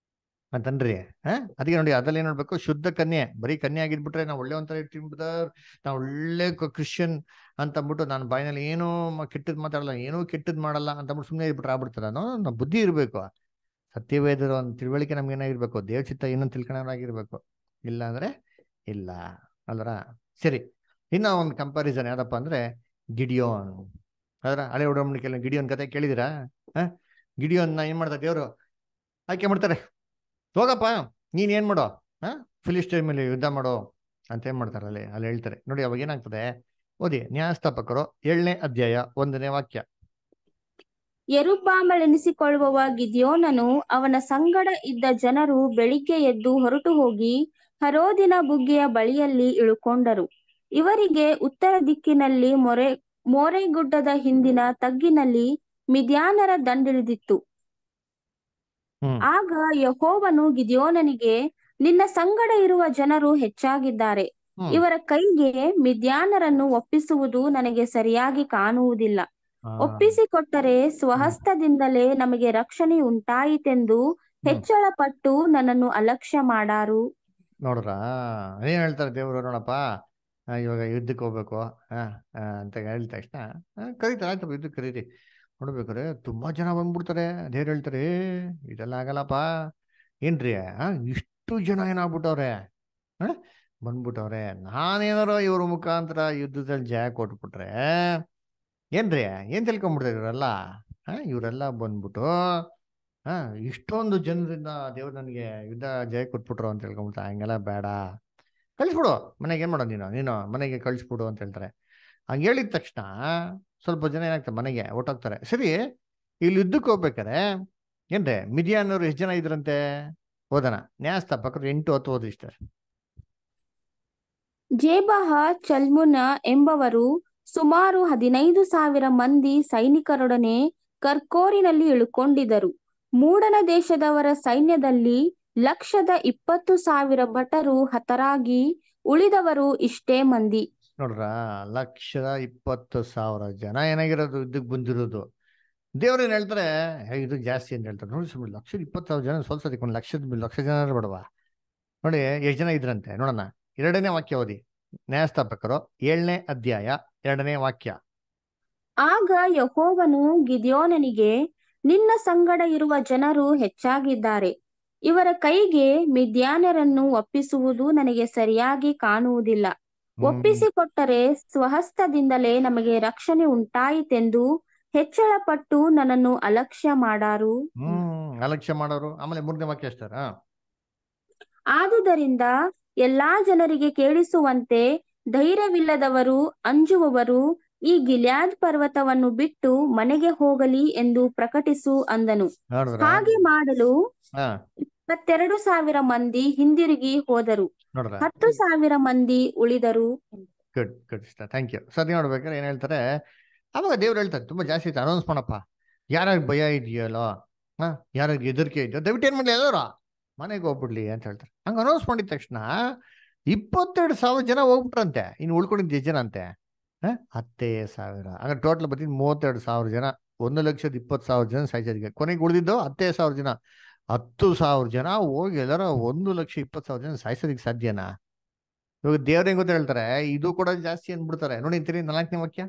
ಅಂತನ್ರಿ ಹಾ ಅದಕ್ಕೆ ನೋಡಿ ಅದ್ರಲ್ಲಿ ಏನ್ ನೋಡ್ಬೇಕು ಶುದ್ಧ ಕನ್ಯೆ ಬರೀ ಕನ್ಯೆ ಆಗಿದ್ಬಿಟ್ರೆ ನಾವು ಒಳ್ಳೆ ಒಂಥರ ಇರ್ತೀವಿ ಬ್ರದರ್ ನಾವು ಒಳ್ಳೆ ಕ್ರಿಶ್ಚಿಯನ್ ಅಂತ ಅಂದ್ಬಿಟ್ಟು ನಾನು ಬಾಯಿನಲ್ಲಿ ಏನೂ ಮ- ಕೆಟ್ಟದ್ ಮಾತಾಡಲ್ಲ ಏನೂ ಕೆಟ್ಟದ್ ಮಾಡಲ್ಲ ಅಂತ ಅಂದ್ಬಿಟ್ಟು ಸುಮ್ಮನೆ ಇದ್ಬಿಟ್ರೆ ಆಗ್ಬಿಡ್ತಾರ ನಾವು ಬುದ್ಧಿ ಇರಬೇಕು ಸತ್ಯವೇದರ ಒಂದು ತಿಳುವಳಿಕೆ ನಮ್ಗೆ ಏನಾಗಿರ್ಬೇಕು ದೇವ್ ಚಿತ್ತ ಏನಂತ ತಿಳ್ಕೊಳ್ಳೋರಾಗಿರ್ಬೇಕು ಇಲ್ಲ ಅಂದ್ರೆ ಇಲ್ಲ ಅಲ್ರ ಸರಿ ಇನ್ನ ಒಂದು ಕಂಪಾರಿಸನ್ ಯಾವ್ದಪ್ಪ ಅಂದ್ರೆ ಗಿಡಿಯೋನ್ ಅದರ ಹಳೆ ಉಡಂಬಡಿಕೆಲ್ಲ ಗಿಡಿಯೋನ್ ಕತೆ ಕೇಳಿದಿರಾ ಹ ಗಿಡಿಯೋನ್ನ ಏನ್ ಮಾಡ್ತಾರೆ ದೇವ್ರು ಆಯ್ಕೆ ಮಾಡ್ತಾರೆ ಹೋಗಪ್ಪ ನೀನ್ ಏನ್ ಮಾಡೋ ಹಾ ಫಿಲಿಸ್ಟೈನ್ ಮೇಲೆ ಯುದ್ಧ ಮಾಡೋ ಅಂತ ಏನ್ ಮಾಡ್ತಾರೆ ಅಲ್ಲಿ ಅಲ್ಲಿ ಹೇಳ್ತಾರೆ ನೋಡಿ ಅವಾಗ ಏನಾಗ್ತದೆ ಓದಿ ನ್ಯಾಯಸ್ಥಾಪಕರು ಏಳನೇ ಅಧ್ಯಾಯ ಒಂದನೇ ವಾಕ್ಯ ಯರುಬ್ಬಾಮಳೆನಿಸಿಕೊಳ್ಳುವವ ಗಿದ್ಯೋನನು ಅವನ ಸಂಗಡ ಇದ್ದ ಜನರು ಬೆಳಿಗ್ಗೆ ಎದ್ದು ಹೊರಟು ಹೋಗಿ ಹರೋದಿನ ಬುಗ್ಗೆಯ ಬಳಿಯಲ್ಲಿ ಇಳುಕೊಂಡರು ಇವರಿಗೆ ಉತ್ತರ ದಿಕ್ಕಿನಲ್ಲಿ ಮೊರೆ ಮೋರೆಗುಡ್ಡದ ಹಿಂದಿನ ತಗ್ಗಿನಲ್ಲಿ ಮಿದ್ಯಾನರ ದಂಡಿಳಿದಿತ್ತು ಹ್ಮ್ ಆಗ ಯಹೋವನು ಗಿದ್ಯೋನನಿಗೆ ನಿನ್ನ ಸಂಗಡ ಇರುವ ಜನರು ಹೆಚ್ಚಾಗಿದ್ದಾರೆ ಹ್ಮ್ ಇವರ ಕೈಗೆ ಮಿದ್ಯಾನರನ್ನು ಒಪ್ಪಿಸುವುದು ನನಗೆ ಸರಿಯಾಗಿ ಕಾಣುವುದಿಲ್ಲ ಆ, ಒಪ್ಪಿಸಿಕೊಟ್ಟರೆ ಸ್ವಹಸ್ತದಿಂದಲೇ ನಮಗೆ ರಕ್ಷಣೆ ಉಂಟಾಯಿತೆಂದು ಹೆಚ್ಚಳ ಪಟ್ಟು ನನ್ನನ್ನು ಅಲಕ್ಷ್ಯ ಮಾಡಾರು ನೋಡ್ರಾ ಏನ್ ಹೇಳ್ತಾರೆ ದೇವ್ರು ನೋಡಪ್ಪ ಆ, ಇವಾಗ ಯುದ್ಧಕ್ಕೆ ಹೋಗ್ಬೇಕು ಆ, ಆ, ಅಂತ ಹೇಳಿದ ತಕ್ಷಣ ಆ, ಕರೀತಾರೆ ಆಯ್ತಪ್ಪ ಯುದ್ಧಕ್ಕೆ ಕರೀರಿ ನೋಡ್ಬೇಕಾರೆ ತುಂಬಾ ಜನ ಬಂದ್ಬಿಡ್ತಾರೆ ದೇವ್ರು ಹೇಳ್ತಾರೆ "ಏ, ಇದೆಲ್ಲ ಆಗಲ್ಲಪ್ಪ ಏನ್ರಿ ಆ ಇಷ್ಟು ಜನ ಏನಾಗ್ಬಿಟ್ಟವ್ರೆ ಆ, ಬಂದ್ಬಿಟ್ಟವ್ರೆ ನಾನೇನಾರೋ ಇವ್ರ ಮುಖಾಂತರ ಯುದ್ಧದಲ್ಲಿ ಜಯ ಕೊಟ್ಬಿಟ್ರೆ ಏನ್ರಿ ಏನ್ ತಿಳ್ಕೊಂಬಿಡ್ತಾರೆ ಇವರೆಲ್ಲ ಆ, ಇವರೆಲ್ಲ ಬಂದ್ಬಿಟ್ಟು ಹಾ ಇಷ್ಟೊಂದು ಜನರಿಂದ ದೇವ್ರು ನನಗೆ ಯುದ್ಧ ಜಯ ಕೊಟ್ಬಿಟ್ರು ಅಂತ ಹೇಳ್ಕೊಂಬಿಡ್ತಾ ಹಂಗೆಲ್ಲ ಬೇಡ ಕಳಿಸ್ಬಿಡು ಮನೆಗೆ ಏನ್ ಮಾಡೋ ನೀನು ನೀನು ಮನೆಗೆ ಕಳಿಸ್ಬಿಡು ಅಂತ ಹೇಳ್ತಾರೆ ಹಂಗೆ ಹೇಳಿದ ತಕ್ಷಣ ಸ್ವಲ್ಪ ಜನ ಏನಾಗ್ತಾರೆ ಮನೆಗೆ ಹೊಟ್ಟೋಗ್ತಾರೆ ಸರಿ ಇಲ್ಲಿ ಯುದ್ಧಕ್ಕೆ ಹೋಗ್ಬೇಕಾರೆ ಏನ್ರಿ ಮಿದಿಯಾನವ್ರು ಎಷ್ಟು ಜನ ಇದ್ರಂತೆ ಓದನ ನ್ಯಾಯಸ್ಥಾಪಕರು ಎಂಟು ಹತ್ತು ಓದಿ ಇಷ್ಟ ಜೇಬಹ ಚಲ್ಮುನ ಎಂಬವರು ಸುಮಾರು ಹದಿನೈದು ಸಾವಿರ ಮಂದಿ ಸೈನಿಕರೊಡನೆ ಕರ್ಕೋರಿನಲ್ಲಿ ಇಳುಕೊಂಡಿದ್ದರು ಮೂಡನ ದೇಶದವರ ಸೈನ್ಯದಲ್ಲಿ ಲಕ್ಷದ ಇಪ್ಪತ್ತು ಸಾವಿರ ಭಟರು ಹತರಾಗಿ ಉಳಿದವರು ಇಷ್ಟೇ ಮಂದಿ ನೋಡ್ರ ಲಕ್ಷದ ಇಪ್ಪತ್ತು ಸಾವಿರ ಜನ ಏನಾಗಿರೋದು ಯುದ್ಧಕ್ಕೆ ಬಂದಿರೋದು ದೇವ್ರು ಏನ್ ಹೇಳ್ತಾರೆ "ಏ, ಇದು ಜಾಸ್ತಿ ಅಂತ ಹೇಳ್ತಾರೆ ನೋಡಿ ಸುಮ್ಮನೆ ಲಕ್ಷದ ಇಪ್ಪತ್ತು ಸಾವಿರ ಜನ ಸೋಲ್ಸೋದಕ್ಕೆ ಒಂದು ಲಕ್ಷದ ಲಕ್ಷ ಜನ ಬಡವಾ ನೋಡಿ ಎಷ್ಟು ಜನ ಇದ್ರಂತೆ ನೋಡೋಣ ಎರಡನೇ ವಾಕ್ಯ ಓದಿ ನ್ಯಾಯಸ್ಥಾಪಕರು ಏಳನೇ ಅಧ್ಯಾಯ ಎರಡನೇ ವಾಕ್ಯ ಆಗ ಯಹೋವನು ಗಿದ್ಯೋನನಿಗೆ ನಿನ್ನ ಸಂಗಡ ಇರುವ ಜನರು ಹೆಚ್ಚಾಗಿದ್ದಾರೆ ಇವರ ಕೈಗೆ ಮಿದ್ಯಾನರನ್ನು ಒಪ್ಪಿಸುವುದು ನನಗೆ ಸರಿಯಾಗಿ ಕಾಣುವುದಿಲ್ಲ ಹ್ಮ್. ಒಪ್ಪಿಸಿಕೊಟ್ಟರೆ ಸ್ವಹಸ್ತದಿಂದಲೇ ನಮಗೆ ರಕ್ಷಣೆ ಉಂಟಾಯಿತೆಂದು ಹೆಚ್ಚಳ ಪಟ್ಟು ನನ್ನನ್ನು ಅಲಕ್ಷ್ಯ ಮಾಡಾರು ಹ್ಮ್ ಅಲಕ್ಷ್ಯ ಮಾಡೋರು ಆಮೇಲೆ ಮೂರನೇ ವಾಕ್ಯ ಅಷ್ಟಾರ ಆದುದರಿಂದ ಎಲ್ಲಾ ಜನರಿಗೆ ಕೇಳಿಸುವಂತೆ ಧೈರ್ಯವಿಲ್ಲದವರು ಅಂಜುವವರು ಈ ಗಿಲ್ಯಾದ್ ಪರ್ವತವನ್ನು ಬಿಟ್ಟು ಮನೆಗೆ ಹೋಗಲಿ ಎಂದು ಪ್ರಕಟಿಸು ಅಂದನು ನೋಡಿದ್ರ ಹಾಗೆ ಮಾಡಲು ಹಾ ಇಪ್ಪತ್ತೆರಡು ಸಾವಿರ ಮಂದಿ ಹಿಂದಿರುಗಿ ಹೋದರು ನೋಡ್ರ ಹತ್ತು ಸಾವಿರ ಮಂದಿ ಉಳಿದರು ಗುಡ್ ಗುಡ್ ಇಷ್ಟ ಥ್ಯಾಂಕ್ ಯು ಸರಿ ನೋಡ್ಬೇಕಾದ್ರೆ ಏನ್ ಹೇಳ್ತಾರೆ ಅವಾಗ ದೇವ್ರು ಹೇಳ್ತಾರೆ ತುಂಬಾ ಜಾಸ್ತಿ ಇತ್ತು ಅನೌನ್ಸ್ ಮಾಡಪ್ಪ ಯಾರ್ಯಾರು ಭಯ ಇದೆಯಲ್ಲೋ ಹಾ ಯಾರಿಗೆ ಹೆದರಿಕೆ ಇದೆಯೋ ದಯವಿಟ್ಟು ಏನ್ ಮಾಡ್ಲಿ ಎಲ್ಲರೂ ಮನೆಗೆ ಹೋಗ್ಬಿಡ್ಲಿ ಅಂತ ಹೇಳ್ತಾರೆ ಹಂಗ ಅನೌನ್ಸ್ ಮಾಡಿದ ತಕ್ಷಣ ಇಪ್ಪತ್ತೆರಡು ಸಾವಿರ ಜನ ಹೋಗ್ಬಿಟ್ರಂತೆ ಇನ್ನು ಉಳ್ಕೊಂಡಿದ್ದು ಎಷ್ಟು ಜನ ಅಂತೆ ಹಾ ಹತ್ತೇ ಸಾವಿರ ಹಂಗ ಟೋಟಲ್ ಬರ್ತೀನಿ ಮೂವತ್ತೆರಡು ಸಾವಿರ ಜನ ಒಂದು ಲಕ್ಷದ ಇಪ್ಪತ್ತು ಸಾವಿರ ಜನ ಸಾಯ್ಸೋದಿಗೆ ಕೊನೆಗೆ ಉಳಿದಿದ್ದು ಹತ್ತೇ ಸಾವಿರ ಜನ ಹತ್ತು ಸಾವಿರ ಜನ ಹೋಗಿ ಎಲ್ಲರ ಒಂದು ಲಕ್ಷ ಇಪ್ಪತ್ತು ಸಾವಿರ ಜನ ಸಾಯ್ಸೋದಿಕ್ಕೆ ಸಾಧ್ಯನಾ ಇವಾಗ ದೇವ್ರ ಹೆಂಗ್ ಗೊತ್ತ ಹೇಳ್ತಾರೆ ಇದು ಕೂಡ ಜಾಸ್ತಿ ಅಂದ್ಬಿಡ್ತಾರೆ ನೋಡಿ ಅಂತೀರಿ ನಾಲ್ಕನೇ ವಾಕ್ಯ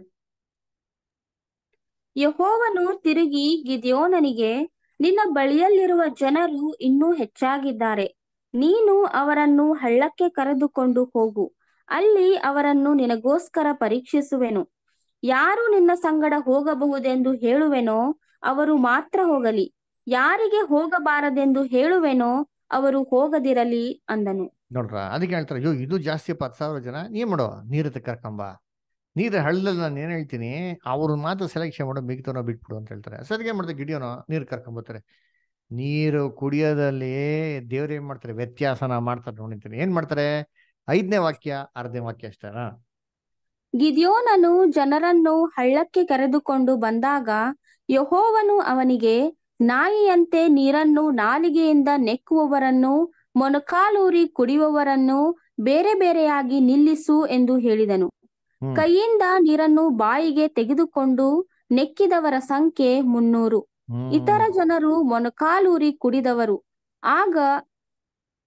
ಯಹೋವನು ತಿರುಗಿ ಗಿದ್ಯೋನನಿಗೆ ನಿನ್ನ ಬಳಿಯಲ್ಲಿರುವ ಜನರು ಇನ್ನೂ ಹೆಚ್ಚಾಗಿದ್ದಾರೆ ನೀನು ಅವರನ್ನು ಹಳ್ಳಕ್ಕೆ ಕರೆದುಕೊಂಡು ಹೋಗು ಅಲ್ಲಿ ಅವರನ್ನು ನಿನಗೋಸ್ಕರ ಪರೀಕ್ಷಿಸುವೆನು ಯಾರು ನಿನ್ನ ಸಂಗಡ ಹೋಗಬಹುದೆಂದು ಹೇಳುವೆನೋ ಅವರು ಮಾತ್ರ ಹೋಗಲಿ ಯಾರಿಗೆ ಹೋಗಬಾರದೆಂದು ಹೇಳುವೆನೋ ಅವರು ಹೋಗದಿರಲಿ ಅಂದನು ನೋಡ್ರ ಅದಕ್ಕೆ ಹೇಳ್ತಾರೆ ಅಯ್ಯೋ ಇದು ಜಾಸ್ತಿ ಹತ್ತು ಸಾವಿರ ಜನ ನೀ ಮಾಡೋ ನೀರತ್ತೆ ಕರ್ಕೊಂಬ ನೀರು ಹಳ್ಳದಲ್ಲಿ ನಾನು ಏನ್ ಹೇಳ್ತೀನಿ ಅವ್ರ ಮಾತ್ರ ಸೆಲೆಕ್ಷನ್ ಮಾಡೋ ಮಿಗ್ತನೋ ಬಿಟ್ಬಿಡು ಅಂತ ಹೇಳ್ತಾರೆ ಸರಿಗೆ ಮಾಡ್ತಾರೆ ಗಿಡಿಯೋನೋ ನೀರು ಕರ್ಕೊಂಬರ್ತಾರೆ ನೀರು ಕುಡಿಯೋದಲ್ಲಿ ದೇವ್ರು ಏನ್ ಮಾಡ್ತಾರೆ ವ್ಯತ್ಯಾಸನ ಮಾಡ್ತಾರೆ ನೋಡಿರ್ತೀನಿ ಏನ್ ಮಾಡ್ತಾರೆ ಐದನೇ ವಾಕ್ಯ ಅರ್ಧನೇ ವಾಕ್ಯ ಅಷ್ಟೇನಾ ಗಿದ್ಯೋನನು ಜನರನ್ನು ಹಳ್ಳಕ್ಕೆ ಕರೆದುಕೊಂಡು ಬಂದಾಗ ಯಹೋವನು ಅವನಿಗೆ ನಾಯಿಯಂತೆ ನೀರನ್ನು ನಾಲಿಗೆಯಿಂದ ನೆಕ್ಕುವವರನ್ನು ಮೊಣಕಾಲೂರಿ ಕುಡಿಯುವವರನ್ನು ಬೇರೆ ಬೇರೆಯಾಗಿ ನಿಲ್ಲಿಸು ಎಂದು ಹೇಳಿದನು ಹ್ಮ್ ಕೈಯಿಂದ ನೀರನ್ನು ಬಾಯಿಗೆ ತೆಗೆದುಕೊಂಡು ನೆಕ್ಕಿದವರ ಸಂಖ್ಯೆ ಮುನ್ನೂರು ಹ್ಮ್ ಇತರ ಜನರು ಮೊಣಕಾಲೂರಿ ಕುಡಿದವರು ಆಗ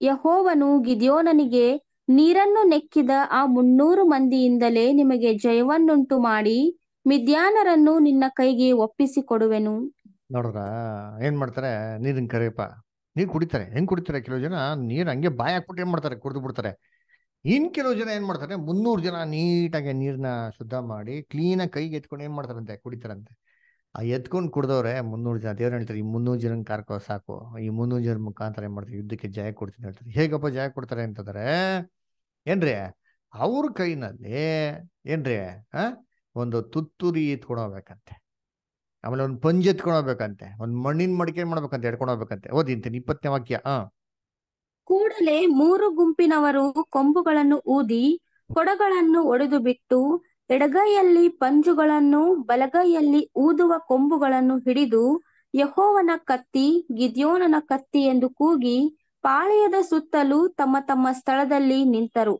ಯಹೋವನು ಗಿದ್ಯೋನನಿಗೆ ನೀರನ್ನು ನೆಕ್ಕಿದ ಆ ಮುನ್ನೂರು ಮಂದಿಯಿಂದಲೇ ನಿಮಗೆ ಜಯವನ್ನುಂಟು ಮಾಡಿ ಮಿದ್ಯಾನರನ್ನು ನಿನ್ನ ಕೈಗೆ ಒಪ್ಪಿಸಿಕೊಡುವೆನು ನೋಡ್ರ ಏನ್ ಮಾಡ್ತಾರೆ ನೀರಿನ ಕರಿಯಪ್ಪ ನೀರು ಕುಡಿತಾರೆ ಹೆಂಗ್ ಕುಡಿತಾರೆ ಕೆಲವು ಜನ ನೀರು ಹಂಗೆ ಬಾಯಿ ಹಾಕ್ಬಿಟ್ಟು ಏನ್ ಮಾಡ್ತಾರೆ ಕುಡಿದು ಬಿಡ್ತಾರೆ ಇನ್ ಕೆಲವು ಜನ ಏನ್ ಮಾಡ್ತಾರೆ ಮುನ್ನೂರು ಜನ ನೀಟಾಗಿ ನೀರ್ನ ಶುದ್ಧ ಮಾಡಿ ಕ್ಲೀನಾಗಿ ಕೈಗೆ ಎತ್ಕೊಂಡು ಏನ್ ಮಾಡ್ತಾರಂತೆ ಕುಡಿತಾರಂತೆ ಆ ಎತ್ಕೊಂಡು ಕುಡ್ದವ್ರೆ ಮುನ್ನೂರು ಜನ ದೇವ್ರು ಹೇಳ್ತಾರೆ ಈ ಮುನ್ನೂರು ಜನ ಕಾರ್ಕೋ ಸಾಕು ಈ ಮುನ್ನೂರು ಜನ ಮುಖಾಂತರ ಏನ್ ಮಾಡ್ತಾರೆ ಯುದ್ಧಕ್ಕೆ ಜಯ ಕೊಡ್ತೀನಿ ಹೇಳ್ತಾರೆ ಹೇಗಪ್ಪ ಜಯ ಕೊಡ್ತಾರೆ ಅಂತಂದ್ರೆ ಏನ್ರಿ ಅವ್ರ ಕೈನಲ್ಲಿ ಏನ್ರಿ ಆ ಒಂದು ತುತ್ತೂರಿ ಎತ್ಕೊಂಡು ಹೋಗ್ಬೇಕಂತೆ ಆಮೇಲೆ ಒಂದು ಪಂಜ್ ಎತ್ಕೊಂಡು ಹೋಗ್ಬೇಕಂತೆ ಒಂದು ಮಣ್ಣಿನ ಮಡಿಕೆ ಮಾಡ್ಬೇಕಂತೆ ಎಡ್ಕೊಂಡು ಹೋಗ್ಬೇಕಂತೆ ಓದಿಂತೀನಿ ಇಪ್ಪತ್ತನೇ ವಾಕ್ಯ ಹಾ ಕೂಡಲೇ ಮೂರು ಗುಂಪಿನವರು ಕೊಂಬುಗಳನ್ನು ಊದಿ ಕೊಡಗಳನ್ನು ಒಡೆದು ಬಿಟ್ಟು ಎಡಗೈಯಲ್ಲಿ ಪಂಜುಗಳನ್ನು ಬಲಗೈಯಲ್ಲಿ ಊದುವ ಕೊಂಬುಗಳನ್ನು ಹಿಡಿದು ಯಹೋವನ ಕತ್ತಿ ಗಿದ್ಯೋನನ ಕತ್ತಿ ಎಂದು ಕೂಗಿ ಪಾಳೆಯದ ಸುತ್ತಲೂ ತಮ್ಮ ತಮ್ಮ ಸ್ಥಳದಲ್ಲಿ ನಿಂತರು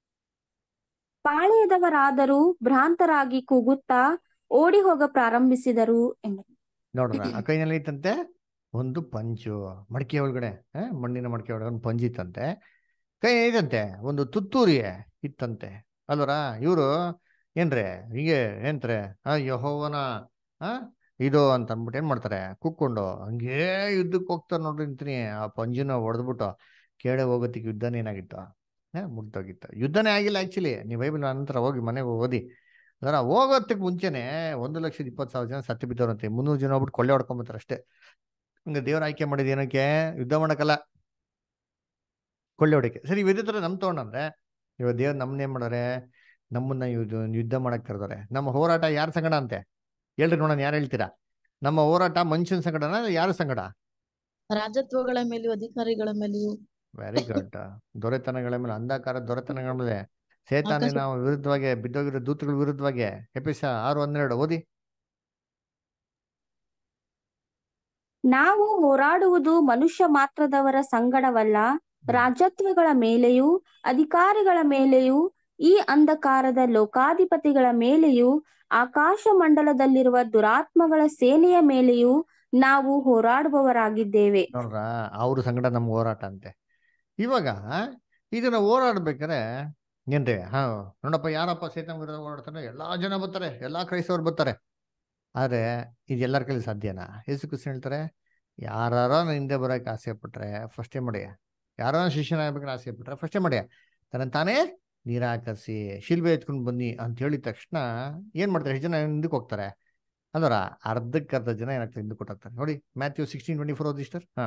ಪಾಳೆಯದವರಾದರೂ ಭ್ರಾಂತರಾಗಿ ಕೂಗುತ್ತಾ ಓಡಿ ಹೋಗ ಪ್ರಾರಂಭಿಸಿದರು ಎಂದರು ನೋಡ್ರ ಆ ಕೈನಲ್ಲಿ ಐತಂತೆ ಒಂದು ಪಂಚು ಮಡಿಕೆ ಒಳಗಡೆ ಆ, ಮಣ್ಣಿನ ಮಡಿಕೆ ಒಳಗಡೆ ಒಂದು ಪಂಜ್ ಇತ್ತಂತೆ ಕೈ ಐತಂತೆ ಒಂದು ತುತ್ತೂರಿ ಇತ್ತಂತೆ ಅಲ್ವರ ಇವರು ಏನ್ರಿ ಹೀಗೆ ಏನ್ತ್ರೆ ಆ ಯಹೋವನ ಆ ಇದು ಅಂತ ಅಂದ್ಬಿಟ್ಟು ಏನ್ ಮಾಡ್ತಾರೆ ಕುಕ್ಕೊಂಡು ಹಂಗೇ ಯುದ್ಧಕ್ಕೆ ಹೋಗ್ತಾರೆ ನೋಡ್ರಿ ಅಂತೀನಿ ಆ ಪಂಜಿನ ಹೊಡೆದ್ಬಿಟ್ಟು ಕೇಳೆ ಹೋಗೋದಕ್ಕೆ ಯುದ್ಧನೇ ಏನಾಗಿತ್ತು ಹಾ ಮುಗ್ದೋಗಿತ್ತು ಯುದ್ಧನೇ ಆಗಿಲ್ಲ ಆಕ್ಚುಲಿ ನೀವು ಬೈಬಲ್ ನಂತರ ಹೋಗಿ ಮನೆಗೆ ಓದಿ ಅದರ ಹೋಗೋದಕ್ಕೆ ಮುಂಚೆನೆ ಒಂದು ಲಕ್ಷದ ಇಪ್ಪತ್ತು ಸಾವಿರ ಜನ ಸತ್ತು ಬಿದ್ದವ್ರಂತೆ ಮುನ್ನೂರು ಜನ ಹೋಗ್ಬಿಟ್ಟು ಕೊಳ್ಳೆ ಹೊಡ್ಕೊಂಬತ್ತಾರೆ ಅಷ್ಟೇ ಹಂಗೆ ದೇವ್ರ ಆಯ್ಕೆ ಮಾಡಿದ ಏನಕ್ಕೆ ಯುದ್ಧ ಮಾಡಕ್ಕಲ್ಲ ಕೊಳ್ಳೆ ಹೊಡಿಕೆ ಸರಿ ಇದೇ ಥರ ನಮ್ ತಗೊಂಡಂದ್ರೆ ಇವಾಗ ದೇವ್ರು ನಮ್ಮನ್ನ ಏನ್ ಮಾಡಾರೆ ನಮ್ಮನ್ನ ಯುದ್ಧ ಯುದ್ಧ ಮಾಡಕ್ ಕರೆದಾರೆ ನಮ್ಮ ಹೋರಾಟ ಯಾರ ಸಂಗಡ ಅಂತೆ ಹೇಳ್ರಿ ನೋಡೋಣ ಯಾರು ಹೇಳ್ತೀರಾ ನಮ್ಮ ಹೋರಾಟ ಮನುಷ್ಯನ ಸಂಗಡನ ಯಾರ ಸಂಗಡ ರಾಜತ್ವಗಳ ಮೇಲೆಯೂ ಅಧಿಕಾರಿಗಳ ಮೇಲೆಯೂ ವೆರಿ ಗುಡ್ ದೊರೆತನಗಳ ಮೇಲೆ ಅಂಧಕಾರ ದೊರೆತನಗಳ ಮೇಲೆ ಸೇತಾನಿನ ವಿರುದ್ಧವಾಗಿ ಬಿದ್ದೋಗಿರೋ ದೂತಗಳ ವಿರುದ್ಧವಾಗಿ ಎಪಿಸ ಆರು ಹನ್ನೆರಡು ಓದಿ ನಾವು ಹೋರಾಡುವುದು ಮನುಷ್ಯ ಮಾತ್ರದವರ ಸಂಗಡವಲ್ಲ ರಾಜತ್ವಗಳ ಮೇಲೆಯೂ ಅಧಿಕಾರಿಗಳ ಮೇಲೆಯೂ ಈ ಅಂಧಕಾರದ ಲೋಕಾಧಿಪತಿಗಳ ಮೇಲೆಯೂ ಆಕಾಶ ಮಂಡಲದಲ್ಲಿರುವ ದುರಾತ್ಮಗಳ ಸೇನೆಯ ಮೇಲೆಯೂ ನಾವು ಹೋರಾಡುವವರಾಗಿದ್ದೇವೆ ನೋಡ್ರ ಅವ್ರ ಸಂಗಡ ನಮ್ ಹೋರಾಟ ಅಂತೆ ಇವಾಗ ಇದನ್ನ ಹೋರಾಡ್ಬೇಕಾರೆ ಏನ್ರಿ ಹಾ ನೋಡಪ್ಪ ಯಾರಪ್ಪ ಸೇತನ ವಿರುದ್ಧ ಹೋರಾಡ್ತಾರೆ ಎಲ್ಲಾ ಜನ ಬರ್ತಾರೆ ಎಲ್ಲಾ ಕ್ರೈಸ್ತವ್ರು ಬರ್ತಾರೆ ಆದ್ರೆ ಇದು ಎಲ್ಲರ ಕೈಲಿ ಸಾಧ್ಯನಾ ಯೇಸು ಕ್ರಿಸ್ತ ಹೇಳ್ತಾರೆ ಯಾರೋ ಹಿಂದೆ ಬರೋಕೆ ಆಸೆ ಪಟ್ರೆ ಫಸ್ಟೇ ಮಾಡಿ ಯಾರೋ ಶಿಷ್ಯನಾಗಬೇಕಂದ್ರೆ ಆಸೆ ಪಟ್ರೆ ಫಸ್ಟೇ ಮಾಡಿ ತನ್ನ ತಾನೇ ನಿರಾಕರಿಸಿ ಶಿಲ್ಬೆ ಎತ್ಕೊಂಡು ಬನ್ನಿ ಅಂತ ಹೇಳಿದ ತಕ್ಷಣ ಏನ್ ಮಾಡ್ತಾರೆ ಎಷ್ಟು ಜನ ಹಿಂದಕ್ಕೆ ಹೋಗ್ತಾರೆ ಅಲ್ವರ ಅರ್ಧಕ್ಕೆ ಅರ್ಧ ಜನ ಏನಾಗ್ತಾರೆ ಹಿಂದಕ್ಕೆ ಕೊಟ್ಟಾಗ್ತಾರೆ ನೋಡಿ ಮ್ಯಾಥ್ಯೂ ಸಿಕ್ಸ್ಟೀನ್ ಟ್ವೆಂಟಿ ಫೋರ್ ಓದಿಸ್ಟರ್ ಹಾ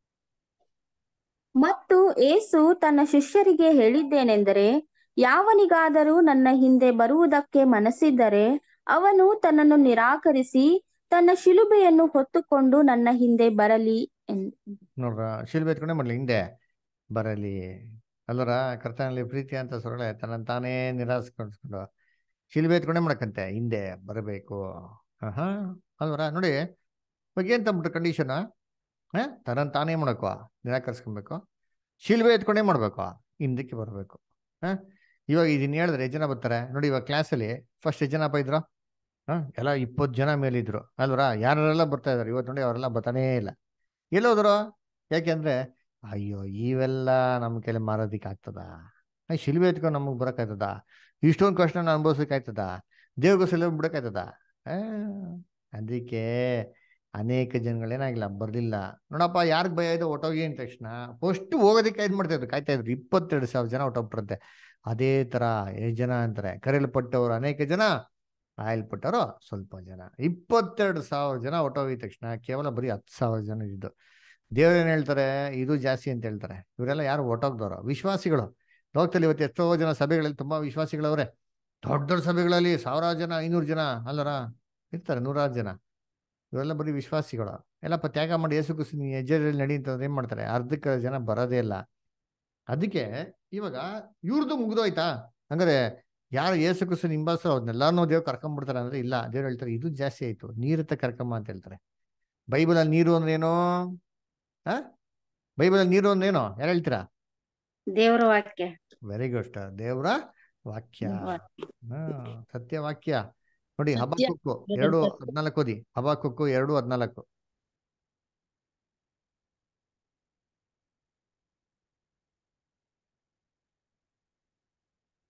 ಮತ್ತು ಏಸು ತನ್ನ ಶಿಷ್ಯರಿಗೆ ಹೇಳಿದ್ದೇನೆಂದರೆ ಯಾವನಿಗಾದರೂ ನನ್ನ ಹಿಂದೆ ಬರುವುದಕ್ಕೆ ಮನಸ್ಸಿದ್ದರೆ ಅವನು ತನ್ನನ್ನು ನಿರಾಕರಿಸಿ ತನ್ನ ಶಿಲುಬೆಯನ್ನು ಹೊತ್ತುಕೊಂಡು ನನ್ನ ಹಿಂದೆ ಬರಲಿ ಎಂದು ನೋಡ್ರ ಶಿಲ್ಬೆ ಎತ್ಕೊಂಡೇ ಮಾಡ್ಲಿ ಹಿಂದೆ ಬರಲಿ ಅಲ್ಲರ ಕರ್ತನಲ್ಲಿ ಪ್ರೀತಿ ಅಂತ ಸೊರಳೆ ತನ್ನ ತಾನೇ ನಿರಾಸ್ಕೊಂಡು ಶಿಲ್ಬೆ ಎತ್ಕೊಂಡೇ ಮಾಡಕ್ಕಂತೆ ಹಿಂದೆ ಬರಬೇಕು ಹಾ ಅಲ್ವರ ನೋಡಿ ಇವಾಗ ಏನ್ ತಂದ್ಬಿಟ್ರು ಕಂಡೀಷನ್ ಹಾ ತನ್ನ ತಾನೇ ಮಾಡಕೋ ನಿರಾಕರಿಸ್ಕೊಬೇಕು ಶಿಲ್ಬೆ ಎತ್ಕೊಂಡೇ ಮಾಡ್ಬೇಕು ಹಿಂದಕ್ಕೆ ಬರಬೇಕು ಹಾ ಇವಾಗ ಇದನ್ನ ಹೇಳಿದ್ರೆ ಎಷ್ಟು ಜನ ಬರ್ತಾರೆ ನೋಡಿ ಇವಾಗ ಕ್ಲಾಸಲ್ಲಿ ಫಸ್ಟ್ ಎಷ್ಟು ಜನ ಇದ್ರು ಹಾ ಎಲ್ಲ ಇಪ್ಪತ್ತು ಜನ ಮೇಲಿದ್ರು ಅಲ್ವರ ಯಾರೆಲ್ಲ ಬರ್ತಾ ಇದಾರೆ ಇವತ್ತು ನೋಡಿ ಅವರೆಲ್ಲ ಬರ್ತಾನೇ ಇಲ್ಲ ಎಲ್ಲೋದ್ರು ಯಾಕೆಂದ್ರೆ ಅಯ್ಯೋ ಇವೆಲ್ಲ ನಮ್ಮ ಕೈಲಿ ಮಾರೋದಿಕ್ ಆಗ್ತದ ಅಯ್ಯ, ಶಿಲ್ಬೆ ಎತ್ಕೊಂಡು ನಮಗೆ ಬರಕಾಯ್ತದ ಇಷ್ಟೊಂದು ಕಷ್ಟನ ಅನುಭವಿಸಕ್ಕಾಯ್ತದ ದೇವ್ರಿಗೋಸ್ಕರ ಬಿಡಕ್ಕಾಯ್ತದ ಆ, ಅದಕ್ಕೆ ಅನೇಕ ಜನಗಳೇನಾಗಿಲ್ಲ ಬರ್ಲಿಲ್ಲ ನೋಡಪ್ಪ ಯಾರಿಗೆ ಭಯ ಇದೆ ಹೊಟ್ಟೋಗಿ ಅಂದ ತಕ್ಷಣ ಫಸ್ಟ್ ಹೋಗೋದಕ್ಕೆ ಇದು ಮಾಡ್ತಾ ಇದ್ರು ಕಾಯ್ತಾ ಇದ್ರು ಇಪ್ಪತ್ತೆರಡು ಸಾವಿರ ಜನ ಹೊಟ್ಟೋಗ್ಬಿಟ್ರಂತೆ ಅದೇ ತರ ಎಷ್ಟು ಜನ ಅಂತಾರೆ ಕರೆಯಲ್ಪಟ್ಟವರು ಅನೇಕ ಜನ ಆಯಲ್ಪಟ್ಟವರು ಸ್ವಲ್ಪ ಜನ ಇಪ್ಪತ್ತೆರಡು ಸಾವಿರ ಜನ ಹೊಟ್ಟೋಗಿದ ತಕ್ಷಣ ಕೇವಲ ಬರೀ ಹತ್ತು ಸಾವಿರ ಜನ ಇದ್ದು ದೇವ್ರು ಏನ್ ಹೇಳ್ತಾರೆ ಇದು ಜಾಸ್ತಿ ಅಂತ ಹೇಳ್ತಾರೆ ಇವರೆಲ್ಲ ಯಾರು ಹೊಟ್ಟೋಗ್ದವ್ರು ವಿಶ್ವಾಸಿಗಳು ಲೋಕದಲ್ಲಿ ಇವತ್ತು ಎಷ್ಟೋ ಜನ ಸಭೆಗಳಲ್ಲಿ ತುಂಬಾ ವಿಶ್ವಾಸಿಗಳವ್ರೆ ದೊಡ್ಡ ದೊಡ್ಡ ಸಭೆಗಳಲ್ಲಿ ಸಾವಿರಾರು ಜನ ಐನೂರು ಜನ ಅಲ್ಲರ ಇರ್ತಾರೆ ನೂರಾರು ಜನ ಇವೆಲ್ಲ ಬರೀ ವಿಶ್ವಾಸಿಗಳು ಎಲ್ಲಪ್ಪ ತ್ಯಾಗ ಮಾಡಿ ಯೇಸು ಕ್ರಿಸ್ತ ನೀ ಹೆಜ್ಜೆಯಲ್ಲಿ ನಡಿ ಅಂತಂದ್ರೆ ಏನ್ ಮಾಡ್ತಾರೆ ಅರ್ಧಕ್ಕೆ ಜನ ಬರೋದೇ ಇಲ್ಲ ಅದಕ್ಕೆ ಇವಾಗ ಇವ್ರದ್ದು ಮುಗ್ದೋಯ್ತಾ ಹಂಗಾರೆ ಯಾರು ಯೇಸು ಕ್ರಿಸ್ತನ ಹಿಂಬಾಲಿಸೋ ಅವ್ರನ್ನೆಲ್ಲಾನು ದೇವ್ರು ಕರ್ಕೊಂಡ್ಬಿಡ್ತಾರೆ ಅಂದ್ರೆ ಇಲ್ಲ ದೇವ್ರು ಹೇಳ್ತಾರೆ ಇದು ಜಾಸ್ತಿ ಆಯ್ತು ನೀರತ್ತ ಕರ್ಕೊಂಬ ಅಂತ ಹೇಳ್ತಾರೆ ಬೈಬಲಲ್ಲಿ ನೀರು ಅಂದ್ರೆ ಏನು ಆ ಬೈಬಲಲ್ಲಿ ನೀರು ಅಂದ್ರೆ ಏನು ಯಾರು ಹೇಳ್ತೀರಾ ದೇವರ ವಾಕ್ಯ ವೆರಿ ಗುಡ್ ಸ್ಟಾರ್ ದೇವ್ರ ವಾಕ್ಯ ಹಾ ಸತ್ಯ ವಾಕ್ಯ ನೋಡಿ ಸತ್ಯ. ಹಬಾಕುಕ್ಕು ಎರಡು ಹದ್ನಾಲ್ಕು ಓದಿ ಹಬಾಕುಕ್ಕು ಎರಡು ಹದ್ನಾಲ್ಕು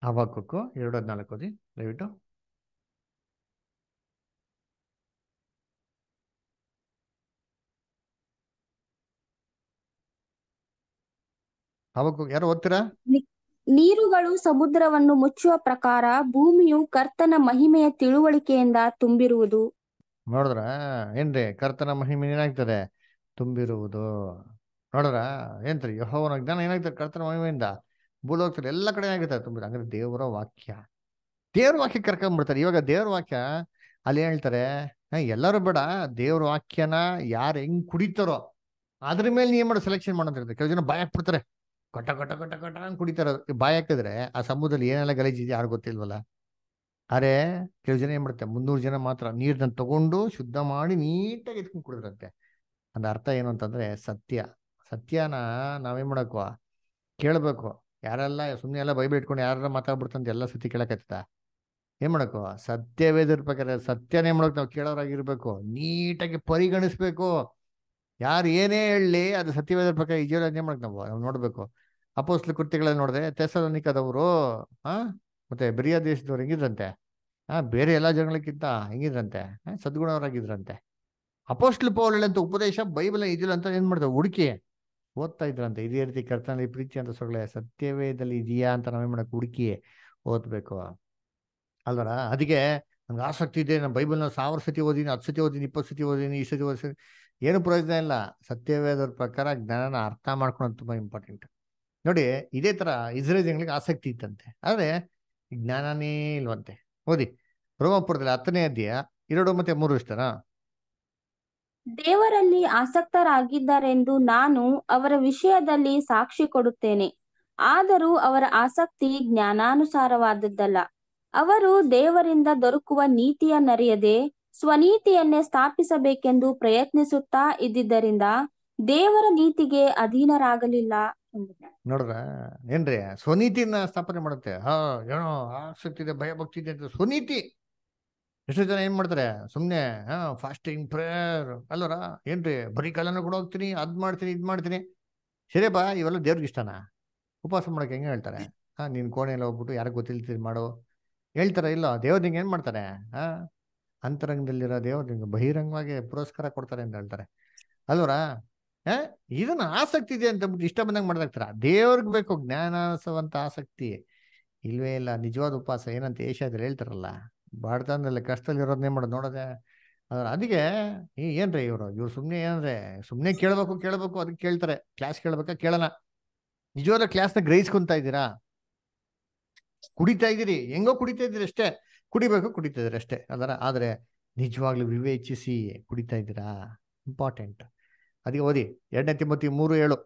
ಹಬಕ್ಕೂ ಎರಡು ಹದಿನಾಲ್ಕು ಓದಿ ದಯವಿಟ್ಟು ಹಬಕ್ಕು ಯಾರು ಓದ್ತೀರಾ ನೀರುಗಳು ಸಮುದ್ರವನ್ನು ಮುಚ್ಚುವ ಪ್ರಕಾರ ಭೂಮಿಯು ಕರ್ತನ ಮಹಿಮೆಯ ತಿಳುವಳಿಕೆಯಿಂದ ತುಂಬಿರುವುದು ನೋಡಿದ್ರ ಏನ್ರಿ ಕರ್ತನ ಮಹಿಮೆ ಏನಾಗ್ತದೆ ತುಂಬಿರುವುದು ನೋಡ್ರ ಏನ್ರಿ ಯಹೋವನ ಜ್ಞಾನ ಏನಾಗ್ತದೆ ಕರ್ತನ ಮಹಿಮೆಯಿಂದ ಭೂಲೋಕದಲ್ಲಿ ಎಲ್ಲ ಕಡೆ ಏನಾಗುತ್ತೆ ತುಂಬಿರ ಹಂಗಾರೆ ದೇವರ ವಾಕ್ಯ ದೇವ್ರ ವಾಕ್ಯ ಕರ್ಕೊಂಡ್ಬಿಡ್ತಾರೆ ಇವಾಗ ದೇವ್ರ ವಾಕ್ಯ ಅಲ್ಲಿ ಏನ್ ಹೇಳ್ತಾರೆ "ಹ, ಎಲ್ಲರೂ ಬೇಡ ದೇವ್ರ ವಾಕ್ಯನ ಯಾರು ಹೆಂಗ್ ಕುಡಿತಾರೋ ಅದ್ರ ಮೇಲೆ ನೀವು ಮಾಡೋ ಸೆಲೆಕ್ಷನ್ ಮಾಡೋದು ಇರುತ್ತೆ ಕೆಲವು ಜನ ಬಾಯ್ ಹಾಕ್ಬಿಡ್ತಾರೆ ಕೊಟ್ಟ ಕೊಟ್ಟ ಕೊಟ್ಟ ಕೊಟ್ಟ ಅಂತ ಕುಡಿತಾರೆ ಬಾಯ್ ಹಾಕಿದ್ರೆ ಆ ಸಮುದ್ರದಲ್ಲಿ ಏನೆಲ್ಲ ಗಲೀಜಿದೆ ಯಾರು ಗೊತ್ತಿಲ್ವಲ್ಲ ಅರೆ ಕೆಲವು ಜನ ಏನ್ ಮಾಡ್ತಾರೆ ಮುನ್ನೂರು ಜನ ಮಾತ್ರ ನೀರ್ನ ತಗೊಂಡು ಶುದ್ಧ ಮಾಡಿ ನೀಟಾಗಿ ಎತ್ಕೊಂಡು ಕುಡಿದ್ರಂತೆ ಅದ್ರ ಅರ್ಥ ಏನು ಅಂತಂದ್ರೆ ಸತ್ಯ ಸತ್ಯನ ನಾವೇನ್ ಮಾಡಬೇಕು ಕೇಳಬೇಕು ಯಾರೆಲ್ಲ ಸುಮ್ಮನೆ ಎಲ್ಲ ಬೈಬಲ್ ಇಟ್ಕೊಂಡು ಯಾರ ಮಾತಾಡ್ಬಿಡ್ತಂತ ಎಲ್ಲ ಸತಿ ಕೇಳಕತ್ತ ಏನ್ ಮಾಡಬೇಕು ಸತ್ಯವೇದ ಇರ್ಬೇಕಾದ್ರೆ ಸತ್ಯನೇ ಮಾಡಕ್ ನಾವು ಕೇಳೋರಾಗಿರ್ಬೇಕು ನೀಟಾಗಿ ಪರಿಗಣಿಸ್ಬೇಕು ಯಾರು ಏನೇ ಹೇಳಲಿ ಅದು ಸತ್ಯವೇದ ಪ್ರಕಾರ ಈ ಜೀವನ ಏನ್ ಮಾಡಕ್ ನಾವು ನಾವು ನೋಡ್ಬೇಕು ಅಪೋಸ್ಲ ಕೃತ್ಯಗಳಲ್ಲಿ ನೋಡಿದ್ರೆ ತೆಸಲನಿಕದವರು ಆ ಮತ್ತೆ ಬೆರಿಯ ದೇಶದವ್ರು ಹೆಂಗಿದ್ರಂತೆ ಆ ಬೇರೆ ಎಲ್ಲಾ ಜನಗಳಿಗಿಂತ ಹೆಂಗಿದ್ರಂತೆ ಆ, ಸದ್ಗುಣವರಾಗಿದ್ರಂತೆ ಅಪೋಸ್ಟ್ಲ್ ಪೌಲ್ ಅಂತ ಉಪದೇಶ ಬೈಬಲ್ ಇದಿಲ್ಲ ಅಂತ ಏನ್ ಮಾಡ್ತಾರೆ ಹುಡುಕಿ ಓದ್ತಾ ಇದ್ರಂತೆ ಇದೇ ರೀತಿ ಕರ್ತನಲ್ಲಿ ಪ್ರೀತಿ ಅಂತ ಸೊಗಳೆ ಸತ್ಯವೇದಲ್ಲಿ ಇದೆಯಾ ಅಂತ ನಾವೇನ್ ಮಾಡಕ್ ಹುಡುಕಿ ಓದ್ಬೇಕು ಅಲ್ವರ ಅದಕ್ಕೆ ನನ್ಗೆ ಆಸಕ್ತಿ ಇದೆ ನಾನು ಬೈಬಲ್ನ ಸಾವಿರ ಸತಿ ಓದಿನಿ ಹತ್ತು ಸತಿ ಓದಿನಿ ಇಪ್ಪತ್ತು ಸತಿ ಓದಿನಿ ಈ ಸತಿ ಓದಿಸಿ ಏನು ಪ್ರಯೋಜನ ಇಲ್ಲ ಸತ್ಯವೇದರ ಪ್ರಕಾರ ಜ್ಞಾನನ ಅರ್ಥ ಮಾಡ್ಕೊಳೋದು ತುಂಬಾ ಇಂಪಾರ್ಟೆಂಟ್ ನೋಡಿ ಇದೇ ತರ ಇಸ್ರೇಲ್ ಜನಗಳಿಗೆ ಆಸಕ್ತಿ ಇತ್ತಂತೆ ಆದ್ರೆ ಜ್ಞಾನನೇ ಇಲ್ವಂತೆ ಓದಿ ರೋಮಪುರದಲ್ಲಿ ಹತ್ತನೇ ಅಧ್ಯಾಯ ಎರಡು ಮತ್ತೆ ಮೂರು ಇಷ್ಟನಾ ದೇವರಲ್ಲಿ ಆಸಕ್ತರಾಗಿದ್ದಾರೆಂದು ನಾನು ಅವರ ವಿಷಯದಲ್ಲಿ ಸಾಕ್ಷಿ ಕೊಡುತ್ತೇನೆ ಆದರೂ ಅವರ ಆಸಕ್ತಿ ಜ್ಞಾನಾನುಸಾರವಾದದ್ದಲ್ಲ ಅವರು ದೇವರಿಂದ ದೊರಕುವ ನೀತಿಯನ್ನರಿಯದೆ ಸ್ವನೀತಿಯನ್ನೇ ಸ್ಥಾಪಿಸಬೇಕೆಂದು ಪ್ರಯತ್ನಿಸುತ್ತಾ ಇದ್ದಿದ್ದರಿಂದ ದೇವರ ನೀತಿಗೆ ಅಧೀನರಾಗಲಿಲ್ಲ ಎಂಬುದು. ನೋಡ್ರ ಏನ್ರಿ ಸ್ವನೀತಿನ ಸ್ಥಾಪನೆ ಮಾಡುತ್ತೆ ಹಾ ಏನೋ ಆಸಕ್ತಿ ಇದೆ ಭಯ ಭಕ್ತಿ ಇದೆ ಅಂತ ಸ್ವನೀತಿ ಎಷ್ಟೋ ಜನ ಏನ್ ಮಾಡ್ತಾರೆ ಸುಮ್ನೆ ಹಾ ಫಾಸ್ಟಿಂಗ್ ಪ್ರೇಯರ್ ಅಲ್ಲರ ಏನ್ರಿ ಬರೀ ಕಾಲನ ಕೂಡ ಹೋಗ್ತೀನಿ ಅದ್ ಮಾಡ್ತೀನಿ ಇದ್ ಮಾಡ್ತೀನಿ ಸರಿ ಬಾ ಇವೆಲ್ಲ ದೇವ್ರಿಗೆ ಇಷ್ಟನಾ ಉಪವಾಸ ಮಾಡಕ್ಕೆ ಹೆಂಗೆ ಹೇಳ್ತಾರೆ ಹಾ ನೀನ್ ಕೋಣೆಯಲ್ಲಿ ಹೋಗ್ಬಿಟ್ಟು ಯಾರಿಗೆ ಗೊತ್ತಿಲ್ತೀರಿ ಮಾಡು ಹೇಳ್ತಾರ ಇಲ್ಲ ದೇವ್ರ ನಿಂಗೆ ಏನ್ ಮಾಡ್ತಾರೆ ಹಾ ಅಂತರಂಗದಲ್ಲಿರೋ ದೇವ್ರು ನಿಂಗೆ ಬಹಿರಂಗವಾಗಿ ಪುರಸ್ಕಾರ ಕೊಡ್ತಾರೆ ಅಂತ ಹೇಳ್ತಾರೆ ಅಲ್ವರಾ ಆ ಇದನ್ನ ಆಸಕ್ತಿ ಇದೆ ಅಂತ ಬಿಟ್ಟು ಇಷ್ಟ ಬಂದಂಗೆ ಮಾಡ್ದಾಗ್ತಾರ ದೇವ್ರಿಗೆ ಬೇಕು ಜ್ಞಾನಾಸವಂತ ಆಸಕ್ತಿ ಇಲ್ವೇ ಇಲ್ಲ ನಿಜವಾದ ಉಪವಾಸ ಏನಂತ ಏಷ್ಯಾದಲ್ಲಿ ಹೇಳ್ತಾರಲ್ಲ ಬಾಡ್ತಾನಲ್ಲಿ ಕಷ್ಟದಲ್ಲಿ ಇರೋದನ್ನೇ ಮಾಡೋದು ನೋಡೋದೆ ಅದ್ರ ಅದಕ್ಕೆ ಈ ಏನ್ರಿ ಇವರು ಇವ್ರು ಸುಮ್ಮನೆ ಏನಂದ್ರೆ ಸುಮ್ಮನೆ ಕೇಳ್ಬೇಕು ಕೇಳ್ಬೇಕು ಅದಕ್ಕೆ ಕೇಳ್ತಾರೆ ಕ್ಲಾಸ್ ಕೇಳ್ಬೇಕಾ ಕೇಳೋಣ ನಿಜವಾದ ಕ್ಲಾಸ್ನ ಗ್ರಹಿಸ್ಕೊಂತ ಇದ್ದೀರಾ ಕುಡಿತಾ ಇದ್ದೀರಿ ಹೆಂಗೋ ಕುಡಿತಾ ಇದ್ದೀರಿ ಅಷ್ಟೇ ಕುಡಿಬೇಕು ಕುಡಿತಾ ಇದ್ದೀರಿ ಅಷ್ಟೇ ಅದರ ಆದ್ರೆ ನಿಜವಾಗ್ಲೂ ವಿವೇಚಿಸಿ ಕುಡಿತಾ ಇದ್ದೀರಾ ಇಂಪಾರ್ಟೆಂಟ್ ಅದಕ್ಕೆ ಓದಿ ಎರಡನೇ ತಿಮ್ಮತಿ ಮೂರು ಏಳು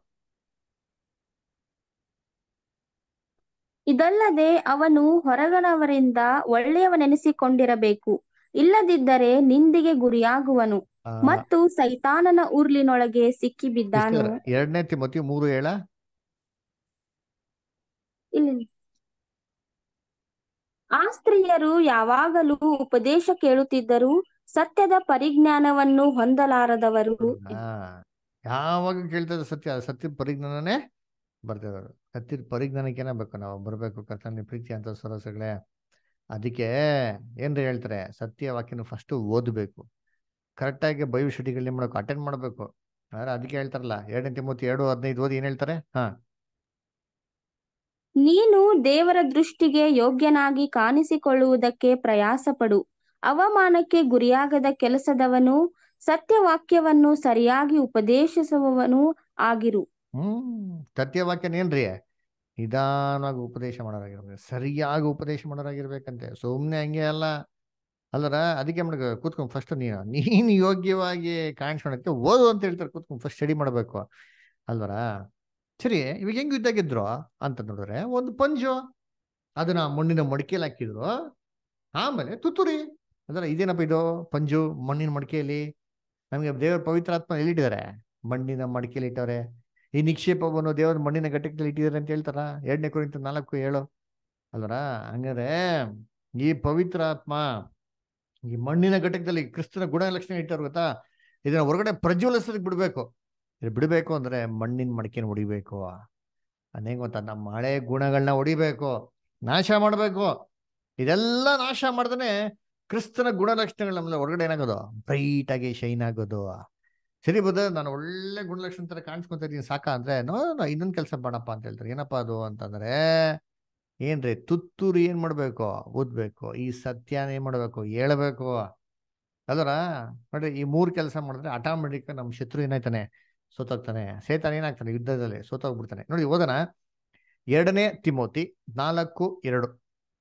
ಇದಲ್ಲದೆ ಅವನು ಹೊರಗನವರಿಂದ ಒಳ್ಳೆಯವನೆನಿಸಿಕೊಂಡಿರಬೇಕು ಇಲ್ಲದಿದ್ದರೆ ನಿಂದಿಗೆ ಗುರಿಯಾಗುವನು ಆ, ಮತ್ತು ಸೈತಾನನ ಉರ್ಲಿನೊಳಗೆ ಸಿಕ್ಕಿಬಿದ್ದಾನು ಸಿಸ್ಟರ್ ಎರಡನೇ ತಿಮ್ಮತಿ ಮೂರು ಏಳ ಇಲ್ಲಿ ಆ ಸ್ತ್ರೀಯರು ಯಾವಾಗಲೂ ಉಪದೇಶ ಕೇಳುತ್ತಿದ್ದರೂ ಸತ್ಯದ ಪರಿಜ್ಞಾನವನ್ನು ಹೊಂದಲಾರದವರು ಆ, ಯಾವಾಗ ಕೇಳ್ತದೆ ಸತ್ಯ ಸತ್ಯ ಪರಿಜ್ಞಾನನೇ ಬರ್ತಿರೋರು ಸತ್ಯದ ಪರಿಜ್ಞಾನಕ್ಕೆ ಬೇಕು ನಾವು ಬರಬೇಕು ಕರ್ತನ ಪ್ರೀತಿ ಅಂತ ಸರಸಗಳೇ ಅದಕ್ಕೆ ಏನ್ರಿ ಹೇಳ್ತಾರೆ ಸತ್ಯ ವಾಕ್ಯನ ಫಸ್ಟ್ ಓದಬೇಕು ಕರೆಕ್ಟಾಗಿ ಬೈಬಲ್ ಸ್ಟಡಿಗಳನ್ನ ಮಾಡಬೇಕು ಅಟೆಂಡ್ ಮಾಡಬೇಕು ಆದ್ರೆ ಅದಕ್ಕೆ ಹೇಳ್ತಾರಲ್ಲ ಎರಡನೇ ತಿಮ್ಮತಿ ಎರಡು ಹದಿನೈದು ಓದಿ ಏನ್ ಹೇಳ್ತಾರೆ ಹಾ ನೀನು ದೇವರ ದೃಷ್ಟಿಗೆ ಯೋಗ್ಯನಾಗಿ ಕಾಣಿಸಿಕೊಳ್ಳುವುದಕ್ಕೆ ಪ್ರಯಾಸಪಡು ಅವಮಾನಕ್ಕೆ ಗುರಿಯಾಗದ ಕೆಲಸದವನು ಸತ್ಯವಾಕ್ಯವನ್ನು ಸರಿಯಾಗಿ ಉಪದೇಶಿಸುವವನು ಆಗಿರು ಹ್ಮ್ ಸತ್ಯವಾಕ್ಯನ ಏನ್ರಿ ನಿಧಾನವಾಗಿ ಉಪದೇಶ ಮಾಡೋರಾಗಿರ್ಬೇಕು ಸರಿಯಾಗಿ ಉಪದೇಶ ಮಾಡೋರಾಗಿರ್ಬೇಕಂತೆ ಸುಮ್ಮನೆ ಹಂಗೆ ಅಲ್ಲ ಅಲ್ಲರ ಅದಕ್ಕೆ ಮಾಡ್ಕೊ ಕೂತ್ಕೊಂಡು ಫಸ್ಟ್ ನೀನು ನೀನು ಯೋಗ್ಯವಾಗಿ ಕಾಣಿಸ್ಕೊಳಕ್ಕೆ ಓದು ಅಂತ ಹೇಳ್ತಾರೆ ಕೂತ್ಕೊಂಡು ಫಸ್ಟ್ ಸ್ಟಡಿ ಮಾಡಬೇಕು ಅಲ್ವರ ಸರಿ ಇವಾಗ ಹೆಂಗ್ ಇದ್ದಾಗಿದ್ರು ಅಂತ ನೋಡಿದ್ರೆ ಒಂದು ಪಂಜು ಅದನ್ನ ಮಣ್ಣಿನ ಮಡಿಕೆಯಲ್ಲಿ ಹಾಕಿದ್ರು ಆಮೇಲೆ ತುತ್ತೂರಿ ಅದರ ಇದೇನಪ್ಪ ಇದು ಪಂಜು ಮಣ್ಣಿನ ಮಡಿಕೆಯಲ್ಲಿ ನಮಗೆ ದೇವರ ಪವಿತ್ರಾತ್ಮ ಎಲ್ಲಿಟ್ಟಿದ್ದಾರೆ ಮಣ್ಣಿನ ಮಡಿಕೆಯಲ್ಲಿ ಇಟ್ಟವ್ರೆ ಈ ನಿಕ್ಷೇಪವನ್ನು ದೇವರ ಮಣ್ಣಿನ ಘಟಕದಲ್ಲಿ ಇಟ್ಟಿದ್ದಾರೆ ಅಂತ ಹೇಳ್ತಾರ ಎರಡನೇ ಕುರಿತ ನಾಲ್ಕು ಏಳು ಅಲ್ವರ ಹಂಗಾರೆ ಈ ಪವಿತ್ರಾತ್ಮ ಈ ಮಣ್ಣಿನ ಘಟಕದಲ್ಲಿ ಕ್ರಿಸ್ತನ ಗುಣಲಕ್ಷಣ ಇಟ್ಟಾರ ಗೊತ್ತಾ ಇದನ್ನ ಹೊರಗಡೆ ಪ್ರಜ್ವಲಿಸೋದಕ್ಕೆ ಬಿಡ್ಬೇಕು ಇದು ಬಿಡಬೇಕು ಅಂದ್ರೆ ಮಣ್ಣಿನ ಮಡಿಕೆನ ಹೊಡಿಬೇಕು ಅದೇಂಗ್ ಗೊತ್ತಾ ನಮ್ಮ ಹಳೆ ಗುಣಗಳನ್ನ ಹೊಡಿಬೇಕು ನಾಶ ಮಾಡಬೇಕು ಇದೆಲ್ಲ ನಾಶ ಮಾಡ್ದೇ ಕ್ರಿಸ್ತನ ಗುಣಲಕ್ಷಣಗಳು ನಮ್ಮಲ್ಲಿ ಹೊರಗಡೆ ಏನಾಗೋದು ಬ್ರೈಟ್ ಆಗಿ ಶೈನ್ ಆಗೋದು ಸರಿ ಬದ ನಾನು ಒಳ್ಳೆ ಗುಣಲಕ್ಷಣ ತರ ಕಾಣಿಸ್ಕೊಂತ ಇದೀನಿ ಸಾಕ ಅಂದ್ರೆ ನೋ ನೋ ಇನ್ನೊಂದ್ ಕೆಲಸ ಮಾಡಪ್ಪ ಅಂತ ಹೇಳ್ತಾರೆ ಏನಪ್ಪ ಅದು ಅಂತಂದ್ರೆ ಏನ್ರಿ ತುತ್ತೂರಿ ಏನ್ ಮಾಡ್ಬೇಕು ಓದ್ಬೇಕು ಈ ಸತ್ಯನ ಏನ್ ಮಾಡ್ಬೇಕು ಹೇಳ್ಬೇಕು ಅಲ್ವರ ನೋಡ್ರಿ ಈ ಮೂರ್ ಕೆಲಸ ಮಾಡಿದ್ರೆ ಆಟೋಮೆಟಿಕ್ ನಮ್ಮ ಶತ್ರು ಏನಾಯ್ತಾನೆ ಸೋತೋಗ್ತಾನೆ ಸೇತಾನ ಏನಾಗ್ತಾನೆ ಯುದ್ಧದಲ್ಲಿ ಸೋತೋಗ್ಬಿಡ್ತಾನೆ ನೋಡಿ ಓದನ ಎರಡನೇ ತಿಮೋತಿ ನಾಲ್ಕು ಎರಡು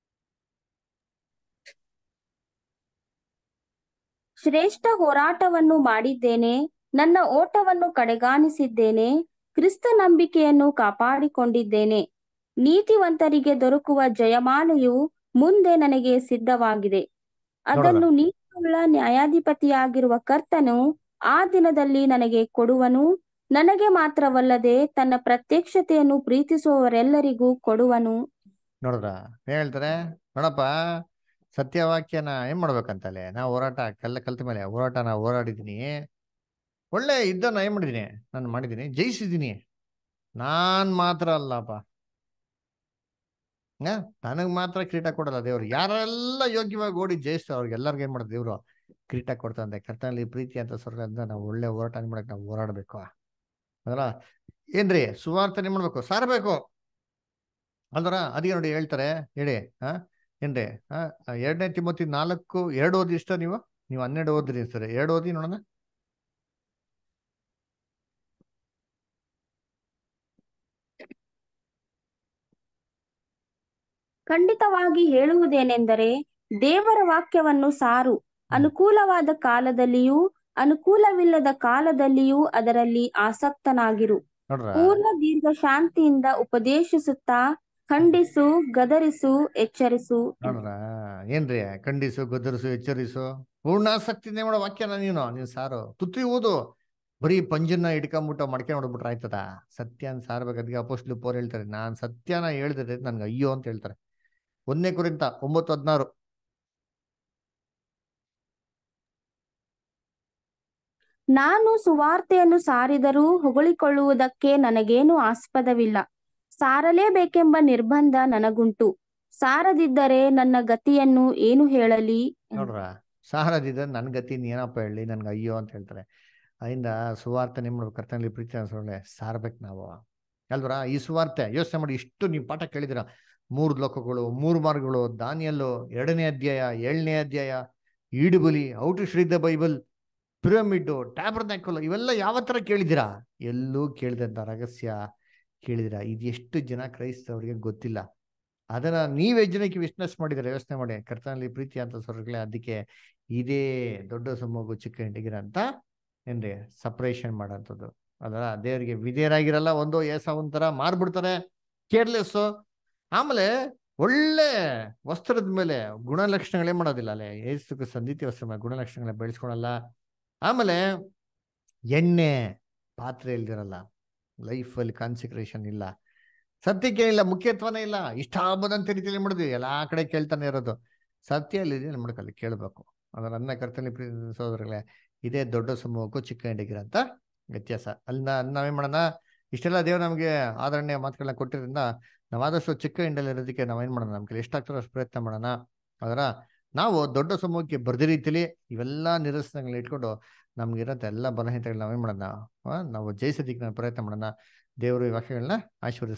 ಶ್ರೇಷ್ಠ ಹೋರಾಟವನ್ನು ಮಾಡಿದ್ದೇನೆ ನನ್ನ ಓಟವನ್ನು ಕಡೆಗಾಣಿಸಿದ್ದೇನೆ ಕ್ರಿಸ್ತ ನಂಬಿಕೆಯನ್ನು ಕಾಪಾಡಿಕೊಂಡಿದ್ದೇನೆ ನೀತಿವಂತರಿಗೆ ದೊರಕುವ ಜಯಮಾಲೆಯು ಮುಂದೆ ನನಗೆ ಸಿದ್ಧವಾಗಿದೆ ಅದನ್ನು ನೀತಿಯುಳ್ಳ ನ್ಯಾಯಾಧಿಪತಿಯಾಗಿರುವ ಕರ್ತನು ಆ ದಿನದಲ್ಲಿ ನನಗೆ ಕೊಡುವನು ನನಗೆ ಮಾತ್ರವಲ್ಲದೆ ತನ್ನ ಪ್ರತ್ಯಕ್ಷತೆಯನ್ನು ಪ್ರೀತಿಸುವವರೆಲ್ಲರಿಗೂ ಕೊಡುವನು ನೋಡಿದ್ರ ಏನ್ ಹೇಳ್ತಾರೆ ನೋಡಪ್ಪ ಸತ್ಯವಾಕ್ಯನ ಏನ್ ಮಾಡ್ಬೇಕಂತಲೆ ನಾ ಹೋರಾಟ ಕಲ್ಲ ಕಲ್ತ ಮೇಲೆ ಹೋರಾಟ ನಾ ಹೋರಾಡಿದೀನಿ ಒಳ್ಳೆ ಯುದ್ಧನ ಏನ್ ಮಾಡಿದೀನಿ ನಾನು ಮಾಡಿದೀನಿ ಜಯಿಸಿದೀನಿ ನಾನ್ ಮಾತ್ರ ಅಲ್ಲಪ್ಪ ಹ ನನಗ್ ಮಾತ್ರ ಕಿರೀಟ ಕೊಡಲ್ಲ ದೇವ್ರು ಯಾರೆಲ್ಲ ಯೋಗ್ಯವಾಗಿ ಓಡಿ ಜಯಿಸ್ತಾರೆ ಅವ್ರಿಗೆಲ್ಲರಿಗೂ ಏನ್ ಮಾಡೋದು ದೇವ್ರು ಕಿರೀಟ ಕೊಡ್ತಾನೆ ಕರ್ತನಲ್ಲಿ ಪ್ರೀತಿ ಅಂತ ಸ್ವರ್ಗದಿಂದ ನಾವು ಒಳ್ಳೆ ಹೋರಾಟ ಮಾಡಕ್ ನಾವು ಹೋರಾಡ್ಬೇಕು ಅದಲ್ಲ ಏನ್ರಿ ಸುವಾರ್ತೆ ಮಾಡ್ಬೇಕು ಸಾರಬೇಕು ಅಲ್ವರ ಅದಕ್ಕೆ ನೋಡಿ ಹೇಳ್ತಾರೆ ಹೇಳಿ ಹಾ ಏನ್ರಿ ಹಾ ಎರಡನೇ ತಿಮ್ಮತಿ ನಾಲ್ಕು ಎರಡು ಓದಿ ಇಷ್ಟ ನೀವು ನೀವು ಹನ್ನೆರಡು ಓದ್ರಿ ಸರಿ ಎರಡು ಓದಿ ನೋಡೋಣ ಖಂಡಿತವಾಗಿ ಹೇಳುವುದೇನೆಂದರೆ ದೇವರ ವಾಕ್ಯವನ್ನು ಸಾರು ಅನುಕೂಲವಾದ ಕಾಲದಲ್ಲಿಯೂ ಅನುಕೂಲವಿಲ್ಲದ ಕಾಲದಲ್ಲಿಯೂ ಅದರಲ್ಲಿ ಆಸಕ್ತನಾಗಿರು ನೋಡ್ರ ಪೂರ್ಣ ದೀರ್ಘ ಶಾಂತಿಯಿಂದ ಉಪದೇಶಿಸುತ್ತಾ ಖಂಡಿಸು ಗದರಿಸು ಎಚ್ಚರಿಸು ನೋಡ್ರ ಏನ್ರಿ ಖಂಡಿಸು ಗದರಿಸು ಎಚ್ಚರಿಸು ಪೂರ್ಣಾಸಕ್ತಿನೇ ಮಾಡೋ ವಾಕ್ಯನ ನೀನು ನೀನು ಸಾರು ತುತ್ತಿ ಓದು ಬರೀ ಪಂಜನ್ನ ಹಿಡ್ಕೊಂಬಿಟ್ಟು ಮಡ್ಕೊಂಡು ಹೊಡ್ಬಿಟ್ರೆ ಆಯ್ತದ ಸತ್ಯನ ಸಾರ್ಬೇಕು ಅದಕ್ಕೆ ಅಪೋಸ್ಟ್ಲು ಪೋರ್ ಹೇಳ್ತಾರೆ ನಾನ್ ಸತ್ಯನ ಹೇಳಿದ್ರೆ ನನ್ಗೆ ಅಯ್ಯೋ ಅಂತ ಹೇಳ್ತಾರೆ ಒಂದನೇ ಕುರಿತ ಒಂಬತ್ತು ಹದಿನಾರು ನಾನು ಸುವಾರ್ತೆಯನ್ನು ಸಾರಿದರೂ ಹೊಗಳಿಕೊಳ್ಳುವುದಕ್ಕೆ ನನಗೇನು ಆಸ್ಪದವಿಲ್ಲ ಸಾರಲೇಬೇಕೆಂಬ ನಿರ್ಬಂಧ ನನಗುಂಟು ಸಾರದಿದ್ದರೆ ನನ್ನ ಗತಿಯನ್ನು ಏನು ಹೇಳಲಿ ನೋಡ್ರ ಸಾರದಿದ್ರೆ ನನ್ ಗತಿ ಏನಪ್ಪ ಹೇಳಿ ನನ್ಗೆ ಅಯ್ಯೋ ಅಂತ ಹೇಳ್ತಾರೆ ಅದರಿಂದ ಸುವಾರ್ತೆ ನಿಮ್ ಕರ್ತನಲ್ಲಿ ಪ್ರೀತಿ ಅನ್ಸೋಳೆ ಸಾರ್ಬೇಕು ನಾವು ಅಲ್ವರ ಈ ಸುವಾರ್ತೆ ಯೋಚನೆ ಮಾಡಿ ಇಷ್ಟು ನೀವು ಪಾಠ ಕೇಳಿದಿರ ಮೂರು ಲೋಕಗಳು ಮೂರು ಮಾರ್ಗಗಳು ದಾನಿಯಲ್ಲು ಎರಡನೇ ಅಧ್ಯಾಯ ಏಳನೇ ಅಧ್ಯಾಯ ಈಡುಬಲಿ ಔಟ್ ಶ್ರೀದ ಬೈಬಲ್ ಪಿರಮಿಡ್ ಟ್ಯಾಬರ್ನಾಕಲ್ ಇವೆಲ್ಲ ಯಾವ ತರ ಕೇಳಿದಿರಾ ಎಲ್ಲೂ ಕೇಳಿದಂತ ರಹಸ್ಯ ಕೇಳಿದಿರಾ ಇದು ಎಷ್ಟು ಜನ ಕ್ರೈಸ್ತವರಿಗೆ ಗೊತ್ತಿಲ್ಲ ಅದನ್ನ ನೀವೇ ಜನಕ್ಕೆ ವಿಶ್ವಾಸ ಮಾಡಿದ್ರೆ ಯೋಚನೆ ಮಾಡಿ ಕರ್ತನಲ್ಲಿ ಪ್ರೀತಿ ಅಂತ ಸ್ವರ್ಗಳೇ ಅದಕ್ಕೆ ಇದೇ ದೊಡ್ಡ ಸಮೂಹವು ಚಿಕ್ಕ ಇಂಟಿಗಿರ ಅಂತ ಏನ್ರಿ ಸಪ್ರೇಷನ್ ಮಾಡೋಂಥದ್ದು ಅದರ ದೇವರಿಗೆ ವಿಧೇಯರಾಗಿರಲ್ಲ ಒಂದು ಏಸ ಒಂಥರ ಮಾರ್ಬಿಡ್ತಾರೆ ಕೇರ್ಲೆಸ್ ಆಮೇಲೆ ಒಳ್ಳೆ ವಸ್ತ್ರದ ಮೇಲೆ ಗುಣಲಕ್ಷಣಗಳೇ ಮಾಡೋದಿಲ್ಲ ಅಲ್ಲೇ ಏಸು ಸಂದಿತಿ ವಸ್ತ್ರ ಮೇಲೆ ಗುಣಲಕ್ಷಣಗಳನ್ನ ಬೆಳೆಸ್ಕೊಳಲ್ಲ ಆಮೇಲೆ ಎಣ್ಣೆ ಪಾತ್ರೆ ಇಲ್ದಿರಲ್ಲ ಲೈಫಲ್ಲಿ ಕಾನ್ಸಿಕ್ರೇಷನ್ ಇಲ್ಲ ಸತ್ಯಕ್ಕೆ ಇಲ್ಲ ಮುಖ್ಯತ್ವನೇ ಇಲ್ಲ ಇಷ್ಟ ಬಂದಂತ ರೀತಿಯಲ್ಲಿ ಮಾಡಿದ್ವಿ ಎಲ್ಲಾ ಕಡೆ ಕೇಳ್ತಾನೆ ಇರೋದು ಸತ್ಯ ಇಲ್ಲಿ ಮಾಡ್ಕಲ್ಲಿ ಕೇಳಬೇಕು ಅದರ ಅನ್ನ ಕರ್ತನೆ ಸೋದರಗಳೇ ಇದೇ ದೊಡ್ಡ ಸಮೂಹಕ್ಕೂ ಚಿಕ್ಕ ಹಿಂಡಿಗಿರ ಅಂತ ವ್ಯತ್ಯಾಸ ಅಲ್ಲಿ ನಾವೇನ್ ಮಾಡೋಣ ಇಷ್ಟೆಲ್ಲ ದೇವ್ರು ನಮಗೆ ಆದರಣೆ ಮಾತುಗಳನ್ನ ಕೊಟ್ಟಿರೋದ್ರಿಂದ ನಾವಾದಷ್ಟು ಚಿಕ್ಕ ಹಿಂಡಲ್ಲಿ ಇರೋದಕ್ಕೆ ನಾವೇನ್ ಮಾಡೋಣ ನಮ್ಗೆ ಎಷ್ಟಾಗ್ತಾರೋ ಅಷ್ಟು ಪ್ರಯತ್ನ ಮಾಡೋಣ ಅದರ ನಾವು ದೊಡ್ಡ ಸಮೂಹಕ್ಕೆ ಬರ್ದ ರೀತಿಲಿ ಇವೆಲ್ಲ ನಿರಸನಗಳನ್ನ ಇಟ್ಕೊಂಡು ನಮ್ಗಿರೋಂಥ ಎಲ್ಲ ಬಲಹೀನತೆಗಳನ್ನ ನಾವೇನ್ ಮಾಡೋಣ ನಾವು ಜಯಿಸೋದಿಕ್ಕೆ ನಾವು ಪ್ರಯತ್ನ ಮಾಡೋಣ ದೇವರು ಈ ವಾಕ್ಯಗಳನ್ನ ಆಶೀರ್ವದಿಸ್ತಾರೆ